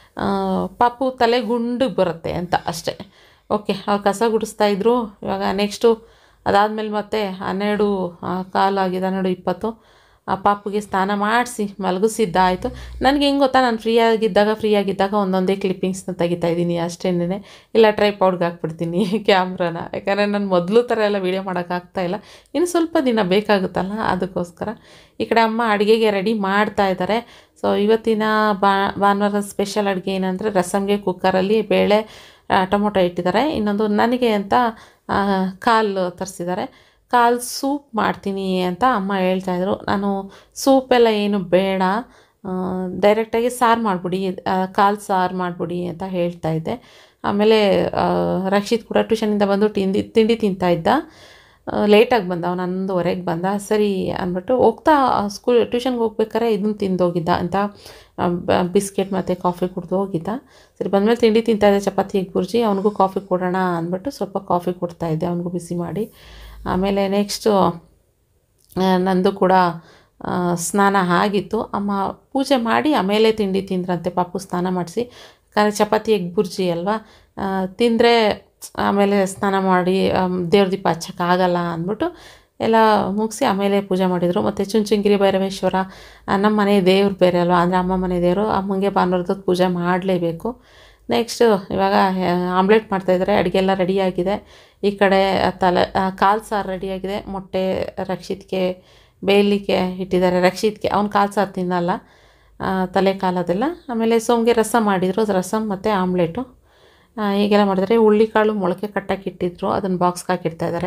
ಪಾಪು ತಲೆ ಗುಂಡಿಗೆ ಬರುತ್ತೆ ಅಂತ ಅಷ್ಟೇ ಓಕೆ ಅವ್ರು ಕಸ ಗುಡಿಸ್ತಾಯಿದ್ರು ಇವಾಗ ನೆಕ್ಸ್ಟು ಅದಾದಮೇಲೆ ಮತ್ತೆ ಹನ್ನೆರಡು ಕಾಲಾಗಿದೆ ಹನ್ನೆರಡು ಇಪ್ಪತ್ತು ಆ ಪಾಪುಗೆ ಸ್ನಾನ ಮಾಡಿಸಿ ಮಲಗಿಸಿದ್ದಾಯಿತು ನನಗೆ ಹೆಂಗೆ ಗೊತ್ತಾ ನಾನು ಫ್ರೀಯಾಗಿದ್ದಾಗ ಫ್ರೀಯಾಗಿದ್ದಾಗ ಒಂದೊಂದೇ ಕ್ಲಿಪ್ಪಿಂಗ್ಸ್ನ ತೆಗಿತಾ ಇದ್ದೀನಿ ಅಷ್ಟೇನೆ ಇಲ್ಲ ಟ್ರೈ ಪೌಡ್ಗೆ ಹಾಕ್ಬಿಡ್ತೀನಿ ಕ್ಯಾಮ್ರಾನ ಯಾಕಂದರೆ ನಾನು ಮೊದಲು ಥರ ಎಲ್ಲ ವೀಡಿಯೋ ಮಾಡೋಕ್ಕಾಗ್ತಾ ಇಲ್ಲ ಇನ್ನು ಸ್ವಲ್ಪ ದಿನ ಬೇಕಾಗುತ್ತಲ್ಲ ಅದಕ್ಕೋಸ್ಕರ ಈ ಕಡೆ ಅಮ್ಮ ಅಡುಗೆಗೆ ರೆಡಿ ಮಾಡ್ತಾ ಇದ್ದಾರೆ ಸೊ ಇವತ್ತಿನ ಬಾ ಭಾನುವಾರದ ಸ್ಪೆಷಲ್ ಅಡುಗೆ ಏನಂದರೆ ರಸಮ್ಗೆ ಕುಕ್ಕರಲ್ಲಿ ಬೇಳೆ ಆ, ಟೊಮೊಟೊ ಇಟ್ಟಿದ್ದಾರೆ ಇನ್ನೊಂದು ನನಗೆ ಅಂತ ಆ, ಕಾಲು ತರಿಸಿದ್ದಾರೆ ಕಾಲು ಸೂಪ್ ಮಾಡ್ತೀನಿ ಅಂತ ಅಮ್ಮ ಹೇಳ್ತಾಯಿದ್ರು ನಾನು ಸೂಪೆಲ್ಲ ಏನು ಬೇಡ ಡೈರೆಕ್ಟಾಗಿ ಸಾರು ಮಾಡಿಬಿಡಿ ಕಾಲು ಸಾರು ಮಾಡಿಬಿಡಿ ಅಂತ ಹೇಳ್ತಾ ಇದ್ದೆ ಆಮೇಲೆ ಆ, ರಕ್ಷಿತ್ ಕೂಡ ಟ್ಯೂಷನಿಂದ ಬಂದು ತಿಂಡಿ ತಿಂಡಿ ತಿಂತಾ ಇದ್ದ ಲೇಟಾಗಿ ಬಂದ ಅವ್ನು ಹನ್ನೊಂದುವರೆಗೆ ಬಂದ ಸರಿ ಅಂದ್ಬಿಟ್ಟು ಹೋಗ್ತಾ ಸ್ಕೂಲ್ ಟ್ಯೂಷನ್ಗೆ ಹೋಗ್ಬೇಕಾರೆ ಇದನ್ನು ತಿಂದೋಗಿದ್ದ ಅಂತ ಬಿಸ್ಕೆಟ್ ಮತ್ತು ಕಾಫಿ ಕುಡ್ದು ಹೋಗಿದ್ದ ಸರಿ ಬಂದಮೇಲೆ ತಿಂಡಿ ತಿಂತಾ ಇದ್ದೆ ಚಪಾತಿ ಎಗ್ ಬುರ್ಜಿ ಅವನಿಗೂ ಕಾಫಿ ಕೊಡೋಣ ಅಂದ್ಬಿಟ್ಟು ಸ್ವಲ್ಪ ಕಾಫಿ ಕೊಡ್ತಾ ಇದ್ದೆ ಅವನಿಗೂ ಬಿಸಿ ಮಾಡಿ ಆಮೇಲೆ ನೆಕ್ಸ್ಟು ನಂದು ಕೂಡ ಆ, ಸ್ನಾನ ಆಗಿತ್ತು ಅಮ್ಮ ಪೂಜೆ ಮಾಡಿ ಆಮೇಲೆ ತಿಂಡಿ ತಿಂದ್ರಂತೆ ಪಾಪು ಸ್ನಾನ ಮಾಡಿಸಿ ಯಾಕಂದರೆ ಚಪಾತಿ ಎಗ್ ಬುರ್ಜಿ ಅಲ್ವಾ ತಿಂದರೆ ಆಮೇಲೆ ಸ್ನಾನ ಮಾಡಿ ಆಮ್, ದೇವ್ರ ದೀಪ ಹಚ್ಚೋಕ್ಕಾಗಲ್ಲ ಅಂದ್ಬಿಟ್ಟು ಎಲ್ಲ ಮುಗಿಸಿ ಆಮೇಲೆ ಪೂಜೆ ಮಾಡಿದರು ಮತ್ತು ಚುಂಚುಂಗಿರಿ ಭೈರವೇಶ್ವರ ಆ, ನಮ್ಮ ಮನೆ ದೇವ್ರು ಬೇರೆ ಅಲ್ವಾ ಅಂದರೆ ಅಮ್ಮ ಮನೆ ದೇವರು ಅಮ್ಮಂಗೆ ಭಾನುವಾರದ ಪೂಜೆ ಮಾಡಲೇಬೇಕು ನೆಕ್ಸ್ಟು ಇವಾಗ ಆಮ್ಲೆಟ್ ಮಾಡ್ತಾಯಿದ್ದಾರೆ ಅಡುಗೆ ಎಲ್ಲ ರೆಡಿಯಾಗಿದೆ ಈ ಕಡೆ ತಲೆ ಕಾಲು ಸಾರು ರೆಡಿಯಾಗಿದೆ ಮೊಟ್ಟೆ ರಕ್ಷಿತ್ಗೆ ಬೇಯಲಿಕ್ಕೆ ಇಟ್ಟಿದ್ದಾರೆ ರಕ್ಷಿತ್ಗೆ ಅವ್ನು ಕಾಲು ಸಾರು ತಿನ್ನಲ್ಲ ಆ, ತಲೆ ಕಾಲದೆಲ್ಲ ಆಮೇಲೆ ಸೋಮ್ಗೆ ರಸಮ್ ಮಾಡಿದರು ರಸಮ್ ಮತ್ತು ಆಮ್ಲೆಟು ಆ, ಹೀಗೆಲ್ಲ ಮಾಡಿದರೆ ಹುಳ್ಳಿಕಾಳು ಮೊಳಕೆ ಕಟ್ಟಕ್ಕೆ ಇಟ್ಟಿದ್ರು ಅದನ್ನು ಬಾಕ್ಸ್ಗೆ ಹಾಕಿಡ್ತಾ ಇದ್ದಾರೆ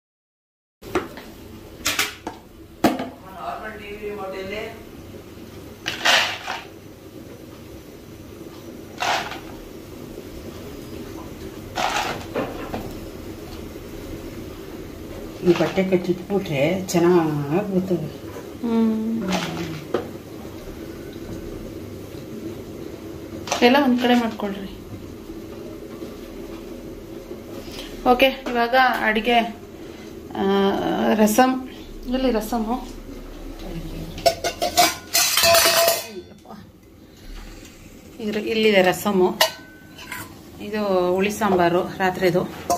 ಈ ಬಟ್ಟೆ ಕಟ್ಟಿಟ್ಬಿಟ್ರೆ ಚೆನ್ನಾಗಿ ಬರ್ತವೆ ಎಲ್ಲ ಒಂದು ಕಡೆ ಮಾಡ್ಕೊಳ್ರಿ ಓಕೆ ಇವಾಗ ಅಡುಗೆ ರಸಮ್ ಇಲ್ಲಿ ರಸಮು ಇದ್ರ ಇಲ್ಲಿದೆ ರಸಮು ಇದು ಹುಳಿ ಸಾಂಬಾರು ರಾತ್ರಿದು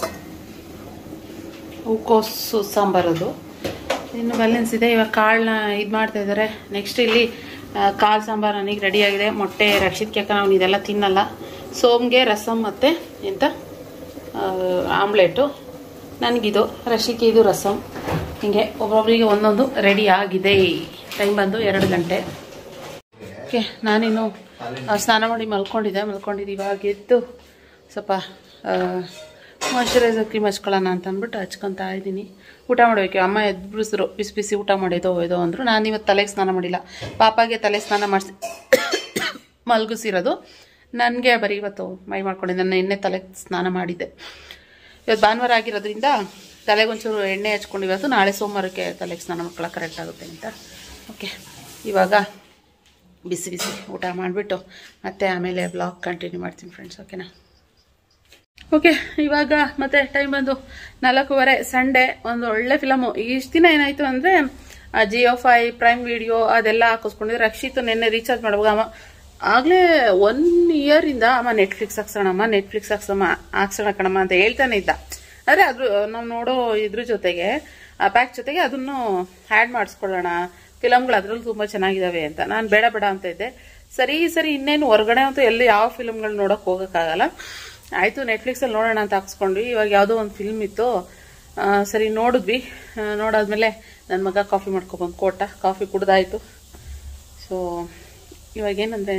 ಹೂಕೋಸು ಸಾಂಬಾರದು ಇನ್ನು ಬ್ಯಾಲೆನ್ಸ್ ಇದೆ ಇವಾಗ ಕಾಳನ್ನ ಇದು ಮಾಡ್ತಾ ಇದ್ದಾರೆ ನೆಕ್ಸ್ಟ್ ಇಲ್ಲಿ ಆ, ಕಾಳು ಸಾಂಬಾರು ನನಗೆ ರೆಡಿಯಾಗಿದೆ ಮೊಟ್ಟೆ ರಕ್ಷಿತ್ ಕೇಕ ನಾವು ಇದೆಲ್ಲ ತಿನ್ನಲ್ಲ ಸೋಮ್ಗೆ ರಸಮ್ ಮತ್ತು ಎಂತ ಆಮ್ಲೆಟು ನನಗಿದು ರಶಿಕೆ ಇದು ರಸಮ್ ಹೀಗೆ ಒಬ್ಬೊಬ್ಬರಿಗೆ ಒಂದೊಂದು ರೆಡಿ ಆಗಿದೆ ಟೈಮ್ ಬಂದು ಎರಡು ಗಂಟೆ ಓಕೆ ನಾನಿನ್ನು ಆ, ಸ್ನಾನ ಮಾಡಿ ಮಲ್ಕೊಂಡಿದ್ದೆ ಮಲ್ಕೊಂಡಿದ್ದು ಇವಾಗ ಎದ್ದು ಸ್ವಲ್ಪ ಮಾಯ್ಶ್ಚರೈಸರ್ ಕ್ರೀಮ್ ಹಚ್ಕೊಳ್ಳೋಣ ಅಂತ ಅಂದ್ಬಿಟ್ಟು ಹಚ್ಕೊತಾ ಇದ್ದೀನಿ ಊಟ ಮಾಡಬೇಕು ಅಮ್ಮ ಎದ್ಬಿಸಿದ್ರು ಬಿಸಿ ಬಿಸಿ ಊಟ ಮಾಡಿದೋ ಇದೋ ಅಂದರು ನಾನು ಇವತ್ತು ತಲೆಗೆ ಸ್ನಾನ ಮಾಡಿಲ್ಲ ಪಾಪಾಗೆ ತಲೆ ಸ್ನಾನ ಮಾಡಿಸಿ ಮಲಗಿಸಿರೋದು ನನಗೆ ಬರೀ ಇವತ್ತು ಮೈ ಮಾಡ್ಕೊಂಡಿದ್ದೆ ನಾನು ಎಣ್ಣೆ ತಲೆಗೆ ಸ್ನಾನ ಮಾಡಿದ್ದೆ ಇವತ್ತು ಭಾನುವಾರ ಆಗಿರೋದ್ರಿಂದ ತಲೆಗೊಂಚೂರು ಎಣ್ಣೆ ಹಚ್ಕೊಂಡು ಇವತ್ತು ನಾಳೆ ಸೋಮವಾರಕ್ಕೆ ತಲೆಗೆ ಸ್ನಾನ ಮಾಡ್ಕೊಳ್ಳೋಕೆ ಕರೆಕ್ಟ್ ಆಗುತ್ತೆ ಅಂತ ಓಕೆ ಇವಾಗ ಬಿಸಿ ಬಿಸಿ ಊಟ ಮಾಡಿಬಿಟ್ಟು ಮತ್ತೆ ಆಮೇಲೆ ಬ್ಲಾಗ್ ಕಂಟಿನ್ಯೂ ಮಾಡ್ತೀನಿ ಫ್ರೆಂಡ್ಸ್ ಓಕೆನಾ ಓಕೆ ಇವಾಗ ಮತ್ತೆ ಟೈಮ್ ಬಂದು ನಾಲ್ಕೂವರೆ ಸಂಡೇ ಒಂದು ಒಳ್ಳೆ ಫಿಲಮು ಇಷ್ಟು ದಿನ ಏನಾಯಿತು ಅಂದರೆ ಜಿಯೋ ಫೈ ಪ್ರೈಮ್ ವಿಡಿಯೋ ಅದೆಲ್ಲ ಹಾಕಿಸ್ಕೊಂಡಿದ್ರೆ ರಕ್ಷಿತ್ ನಿನ್ನೆ ರೀಚಾರ್ಜ್ ಮಾಡುವಾಗ ಅಮ್ಮ ಆಗಲೇ ಒನ್ ಇಯರಿಂದ ಅಮ್ಮ ನೆಟ್ಫ್ಲಿಕ್ಸ್ ಹಾಕ್ಸೋಣಮ್ಮ ನೆಟ್ಫ್ಲಿಕ್ಸ್ ಹಾಕ್ಸಮ್ಮ ಹಾಕ್ಸೋಣ ಕಣಮ್ಮ ಅಂತ ಹೇಳ್ತಾನೆ ಇದ್ದ ಆದರೆ ಅದು ನಾವು ನೋಡೋ ಇದ್ರ ಜೊತೆಗೆ ಆ ಪ್ಯಾಕ್ ಜೊತೆಗೆ ಅದನ್ನು ಆ್ಯಡ್ ಮಾಡಿಸ್ಕೊಳ್ಳೋಣ ಫಿಲಮ್ಗಳು ಅದರಲ್ಲೂ ತುಂಬ ಚೆನ್ನಾಗಿದ್ದಾವೆ ಅಂತ ನಾನು ಬೇಡ ಬೇಡ ಅಂತ ಇದ್ದೆ ಸರಿ ಸರಿ ಇನ್ನೇನು ಹೊರಗಡೆ ಅಂತೂ ಎಲ್ಲಿ ಯಾವ ಫಿಲಮ್ಗಳು ನೋಡೋಕೆ ಹೋಗೋಕ್ಕಾಗಲ್ಲ ಆಯಿತು ನೆಟ್ಫ್ಲಿಕ್ಸಲ್ಲಿ ನೋಡೋಣ ಅಂತ ಹಾಕ್ಸ್ಕೊಂಡ್ವಿ ಇವಾಗ ಯಾವುದೋ ಒಂದು ಫಿಲ್ಮ್ ಇತ್ತು ಆ, ಸರಿ ನೋಡಿದ್ವಿ ಆ, ನೋಡಾದ್ಮೇಲೆ ನನ್ನ ಮಗ ಕಾಫಿ ಮಾಡ್ಕೊಬಂದು ಕೊಟ್ಟ ಕಾಫಿ ಕುಡ್ದಾಯಿತು ಸೊ ಇವಾಗೇನಂದರೆ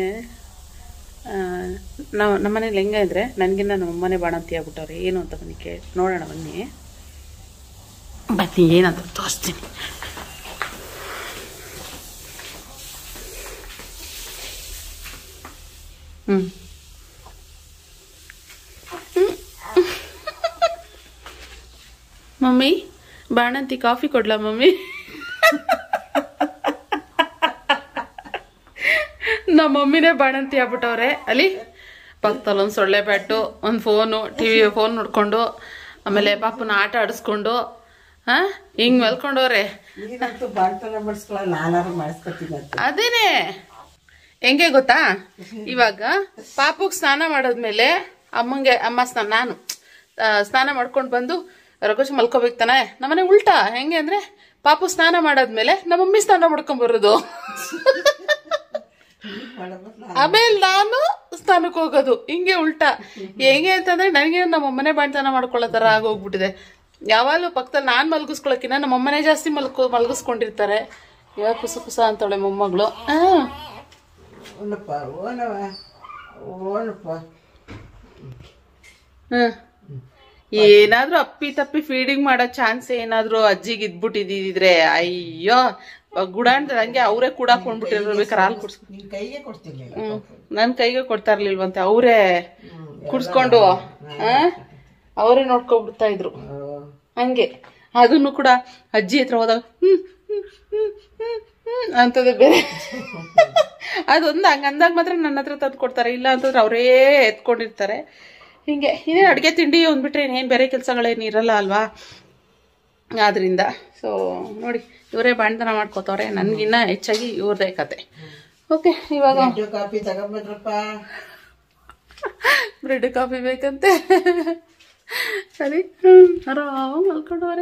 ನಾವು ನಮ್ಮನೇಲಿ ಹೆಂಗೆ ಅಂದರೆ ನನಗಿನ್ನ ನಮ್ಮ ಅಮ್ಮನೇ ಬಾಣಂತಿ ಆಗ್ಬಿಟ್ಟವ್ರೆ ಏನು ಅಂತ ಬನ್ನಿ ಕೇ ನೋಡೋಣ ಬನ್ನಿ ಬನ್ನಿ ಏನಂತ ತೋರಿಸ್ತೀನಿ ಹ್ಞೂ ಮಮ್ಮಿ ಬಾಣಂತಿ ಕಾಫಿ ಕೊಡ್ಲಾ ಮಮ್ಮಿ ನಮ್ಮ ಮಮ್ಮಿನೇ ಬಾಣಂತಿ ಆಗ್ಬಿಟ್ಟವ್ರೆ ಅಲ್ಲಿ ಪಕ್ಕದಲ್ಲಿ ಒಂದು ಸೊಳ್ಳೆ ಬ್ಯಾಟು ಒಂದು ಫೋನು ಟಿ ವಿ ಫೋನ್ ನೋಡ್ಕೊಂಡು ಆಮೇಲೆ ಪಾಪನ ಆಟ ಆಡಿಸ್ಕೊಂಡು ಹಾಂ ಹಿಂಗೆ ಮಲ್ಕೊಂಡವ್ರೆ ನೀನಂತೂ ಬಾಳ್ತನ ಮಾಡಿಸ್ಕೊಳ್ಳಲ್ಲ ನಾನಾರು ಮಾಡಿಸ್ಕೊತೀನಿ ಅಂತ ಅದೇನೆ ಹೆಂಗೆ ಗೊತ್ತಾ ಇವಾಗ ಪಾಪುಗ್ ಸ್ನಾನ ಮಾಡಾದ್ಮೇಲೆ ಅಮ್ಮಂಗೆ ಅಮ್ಮ ಸ್ನಾನ ನಾನು ಆ, ಸ್ನಾನ ಮಾಡ್ಕೊಂಡು ಬಂದು ರಘುಜ್ ಮಲ್ಕೋಬೇಕು ತಾನೆ ನಮ್ಮನೆ ಉಲ್ಟಾ ಹೆಂಗೆ ಅಂದರೆ ಪಾಪು ಸ್ನಾನ ಮಾಡಾದ್ಮೇಲೆ ನಮ್ಮ ಮಮ್ಮಿ ಸ್ನಾನ ಮಾಡ್ಕೊಂಡ್ ಬರೋದು ಆಮೇಲೆ ನಾನು ಸ್ನಾನಕ್ಕೆ ಹೋಗೋದು ಹಿಂಗೆ ಉಲ್ಟಾ ಹೆಂಗೆ ಅಂತಂದ್ರೆ ನನಗೆ ನಮ್ಮ ಅಮ್ಮನೇ ಬಾಣ್ತನ ಮಾಡ್ಕೊಳ್ಳೋ ಥರ ಆಗೋಗ್ಬಿಟ್ಟಿದೆ ಯಾವಾಗಲೂ ಪಕ್ಕದಲ್ಲಿ ನಾನು ಮಲಗಿಸ್ಕೊಳಕಿನ ನಮ್ಮ ಅಮ್ಮನೇ ಜಾಸ್ತಿ ಮಲ್ಕೊ ಮಲಗಿಸ್ಕೊಂಡಿರ್ತಾರೆ ಇವಾಗ ಕುಸ ಕುಸ ಅಂತಾಳೆ ಮೊಮ್ಮಗಳು ಹಾಂ ಓನಪ್ಪ ಓನವ ಓನಪ್ಪ ಹ್ಮ್ ಏನಾದ್ರೂ ಅಪ್ಪಿ ತಪ್ಪಿ ಫೀಡಿಂಗ್ ಮಾಡೋ ಚಾನ್ಸ್ ಏನಾದ್ರೂ ಅಜ್ಜಿಗೆ ಇದ್ಬಿಟ್ಟಿದ್ರೆ ಅಯ್ಯೋ ಗುಡಾಣ್ದ ಹಂಗೆ ಅವರೇ ಕುಡಾಕೊಂಡ್ಬಿಟ್ಟಿರೋ ಬೇಕಾದ್ರೆ ಹಾಲು ಕುಡ್ಸ್ ನಿನ್ ಕೈಗೆ ಕೊಡ್ತಿರ್ಲಿಲ್ಲ ಹ್ಮ್ ನನ್ ಕೈಗೆ ಕೊಡ್ತಾ ಇರ್ಲಿಲ್ವಂತೆ ಅವರೇ ಕುಡ್ಸ್ಕೊಂಡು ಅವರೇ ನೋಡ್ಕೊಬಿಡ್ತಾ ಇದ್ರು ಹಂಗೆ ಅದನ್ನು ಕೂಡ ಅಜ್ಜಿ ಹತ್ರ ಹೋದಾಗ ಹ್ಮ್ ಹ್ಮ್ ಹ್ಮ್ ಹ್ಮ್ ಹ್ಮ್ ಅಂತದೇ ಬೇರೆ ಅದೊಂದು ಹಂಗ ಅಂದಾಗ ಮಾತ್ರ ನನ್ನ ಹತ್ರ ತಂದು ಕೊಡ್ತಾರೆ ಇಲ್ಲ ಅಂತಂದ್ರೆ ಅವರೇ ಎತ್ಕೊಂಡಿರ್ತಾರೆ ಹಿಂಗೆ ಇನ್ನೇ ಅಡುಗೆ ತಿಂಡಿ ಅಂದ್ಬಿಟ್ರೆ ಇನ್ನೇನು ಬೇರೆ ಕೆಲಸಗಳೇನು ಇರಲ್ಲ ಅಲ್ವಾ ಆದ್ರಿಂದ ಸೊ ನೋಡಿ ಇವರೇ ಬಾಣ್ತನ ಮಾಡ್ಕೋತವ್ರೆ ನನಗಿನ್ನ ಹೆಚ್ಚಾಗಿ ಇವ್ರದೇ ಕತೆ ಓಕೆ ಇವಾಗ ಬ್ರೆಡ್ ಕಾಫಿ ತಗೊಂಬಂದ್ರಪ್ಪ ಬ್ರೆಡ್ ಕಾಫಿ ಬೇಕಂತೆ ಸರಿ ಹ್ಮ್ ಆರಾಮ್ ಮಲ್ಕೊಂಡವ್ರೆ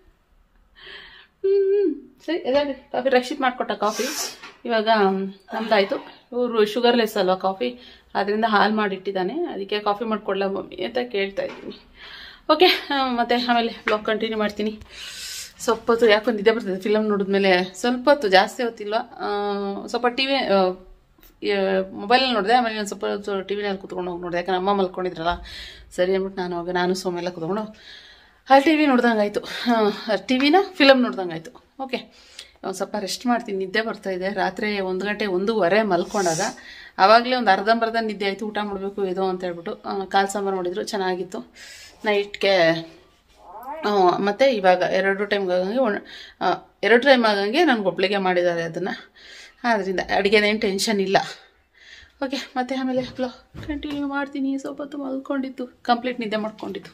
ಹ್ಮ್ ಸರಿ ಅದೇ ಕಾಫಿ ರಕ್ಷಿತ್ ಮಾಡಿಕೊಟ್ಟ ಕಾಫಿ ಇವಾಗ ನಮ್ದಾಯ್ತು ಇವರು ಶುಗರ್ಲೆಸ್ ಅಲ್ವಾ ಕಾಫಿ ಅದರಿಂದ ಹಾಲು ಮಾಡಿಟ್ಟಿದ್ದಾನೆ ಅದಕ್ಕೆ ಕಾಫಿ ಮಾಡ್ಕೊಡ್ಲ ಮಮ್ಮಿ ಅಂತ ಕೇಳ್ತಾ ಇದ್ದೀನಿ ಓಕೆ ಮತ್ತೆ ಆಮೇಲೆ ಬ್ಲಾಗ್ ಕಂಟಿನ್ಯೂ ಮಾಡ್ತೀನಿ ಸ್ವಲ್ಪ ಹೊತ್ತು ಯಾಕೋ ನಿದ್ದೆ ಬರ್ತದೆ ಫಿಲಮ್ ನೋಡಿದ್ಮೇಲೆ ಸ್ವಲ್ಪ ಹೊತ್ತು ಜಾಸ್ತಿ ಹೊತ್ತಿಲ್ವ ಆ, ಸ್ವಲ್ಪ ಟಿ ವಿ ಮೊಬೈಲಲ್ಲಿ ನೋಡಿದೆ ಆಮೇಲೆ ಒಂದು ಸ್ವಲ್ಪ ಟಿ ವಿನಲ್ಲಿ ಕುತ್ಕೊಂಡು ಹೋಗಿ ನೋಡಿದೆ ಯಾಕಂದ್ರೆ ಅಮ್ಮ ಮಲ್ಕೊಂಡಿದ್ರಲ್ಲ ಸರಿ ಅಂದ್ಬಿಟ್ಟು ನಾನು ಹೋಗಿ ನಾನು ಸೋಮೆಲ್ಲ ಕುತ್ಕೊಂಡು ಅಲ್ಲಿ ಟಿ ವಿ ನೋಡ್ದಂಗಾಯ್ತು ಟಿ ವಿನ ಫಿಲಮ್ ನೋಡ್ದಂಗಾಯ್ತು ಓಕೆ ಒಂದು ಸ್ವಲ್ಪ ರೆಸ್ಟ್ ಮಾಡ್ತೀನಿ ನಿದ್ದೆ ಬರ್ತಾ ಇದೆ ರಾತ್ರಿ ಒಂದು ಗಂಟೆ ಒಂದೂವರೆ ಮಲ್ಕೊಂಡಾಗ ಆವಾಗಲೇ ಒಂದು ಅರ್ಧಂಬರ್ಧ ನಿದ್ದೆ ಆಯಿತು ಊಟ ಮಾಡಬೇಕು ಇದು ಅಂತ ಹೇಳ್ಬಿಟ್ಟು ಆ, ಕಾಲ್ ಸಾಂಬಾರು ಮಾಡಿದ್ರು ಚೆನ್ನಾಗಿತ್ತು ನೈಟ್ಗೆ ಮತ್ತು ಇವಾಗ ಎರಡು ಟೈಮ್ಗೆ ಆಗಂಗೆ ಒಣ ಆ, ಎರಡು ಟೈಮ್ ಆಗಂಗೆ ನನಗೆ ಒಬ್ಳಿಗೆ ಮಾಡಿದ್ದಾರೆ ಅದನ್ನು ಆದ್ದರಿಂದ ಅಡುಗೆದೇನು ಟೆನ್ಷನ್ ಇಲ್ಲ ಓಕೆ ಮತ್ತೆ ಆಮೇಲೆ ಬ್ಲಾ ಕಂಟಿನ್ಯೂ ಮಾಡ್ತೀನಿ ಸ್ವಲ್ಪ ಹೊತ್ತು ಮಲ್ಕೊಂಡಿದ್ದು ಕಂಪ್ಲೀಟ್ ನಿದ್ದೆ ಮಾಡ್ಕೊಂಡಿದ್ದು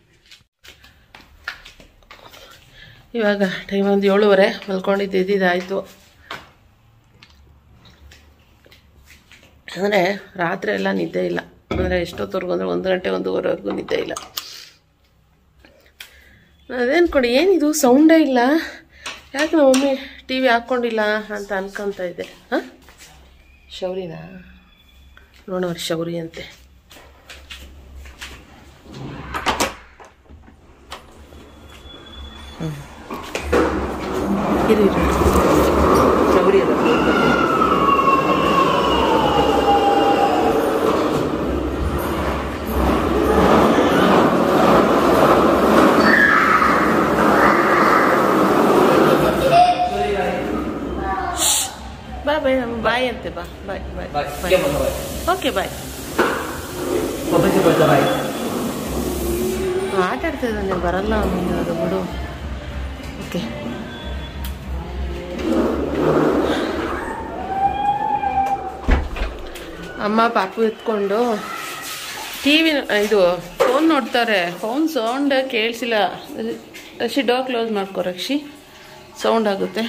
ಇವಾಗ ಟೈಮ್ ಒಂದು ಏಳುವರೆ ಮಲ್ಕೊಂಡಿದ್ದು ಇದ್ದಿದ್ದಾಯಿತು ಅಂದರೆ ರಾತ್ರಿ ಎಲ್ಲ ನಿದ್ದೆ ಇಲ್ಲ ಅಂದರೆ ಎಷ್ಟೊತ್ತವರೆಗೂ ಅಂದರೆ ಒಂದು ಗಂಟೆ ಒಂದೂವರೆವರೆಗೂ ನಿದ್ದೆ ಇಲ್ಲ ಅದೇನು ಕೊಡಿ ಏನಿದು ಸೌಂಡೇ ಇಲ್ಲ ಯಾಕೆ ನಮ್ಮ ಮಮ್ಮಿ ಟಿ ವಿ ಹಾಕ್ಕೊಂಡಿಲ್ಲ ಅಂತ ಅನ್ಕೊಂತ ಇದ್ದೆ ಹಾಂ ಶೌರಿನಾ ನೋಡೋರು ಶೌರಿ ಅಂತೆ ಹ್ಮ್. ಇರು ಇರು ಶೌರಿ ಅದ ಬಾ ಬಾಯ್ ಬಾಯ್ ಅಂತೆ ಬಾ ಬಾಯ್ ಬಾಯ್ ಬಾಯ್ ಓಕೆ ಬಾಯ್ ಆಟ ಆಡ್ತಾ ಇದ್ದಾನೆ ಬರಲ್ಲ ಅವನಿಗೆ ಅದು ಬಿಡು ಓಕೆ ಅಮ್ಮ ಪಾಪು ಎತ್ಕೊಂಡು ಟಿ ವಿ ಇದು ಫೋನ್ ನೋಡ್ತಾರೆ ಫೋನ್ ಸೌಂಡ್ ಕೇಳಿಸಿಲ್ಲ ರಕ್ಷಿ ಡೋರ್ ಕ್ಲೋಸ್ ಮಾಡ್ಕೋ ರಕ್ಷಿ ಸೌಂಡ್ ಆಗುತ್ತೆ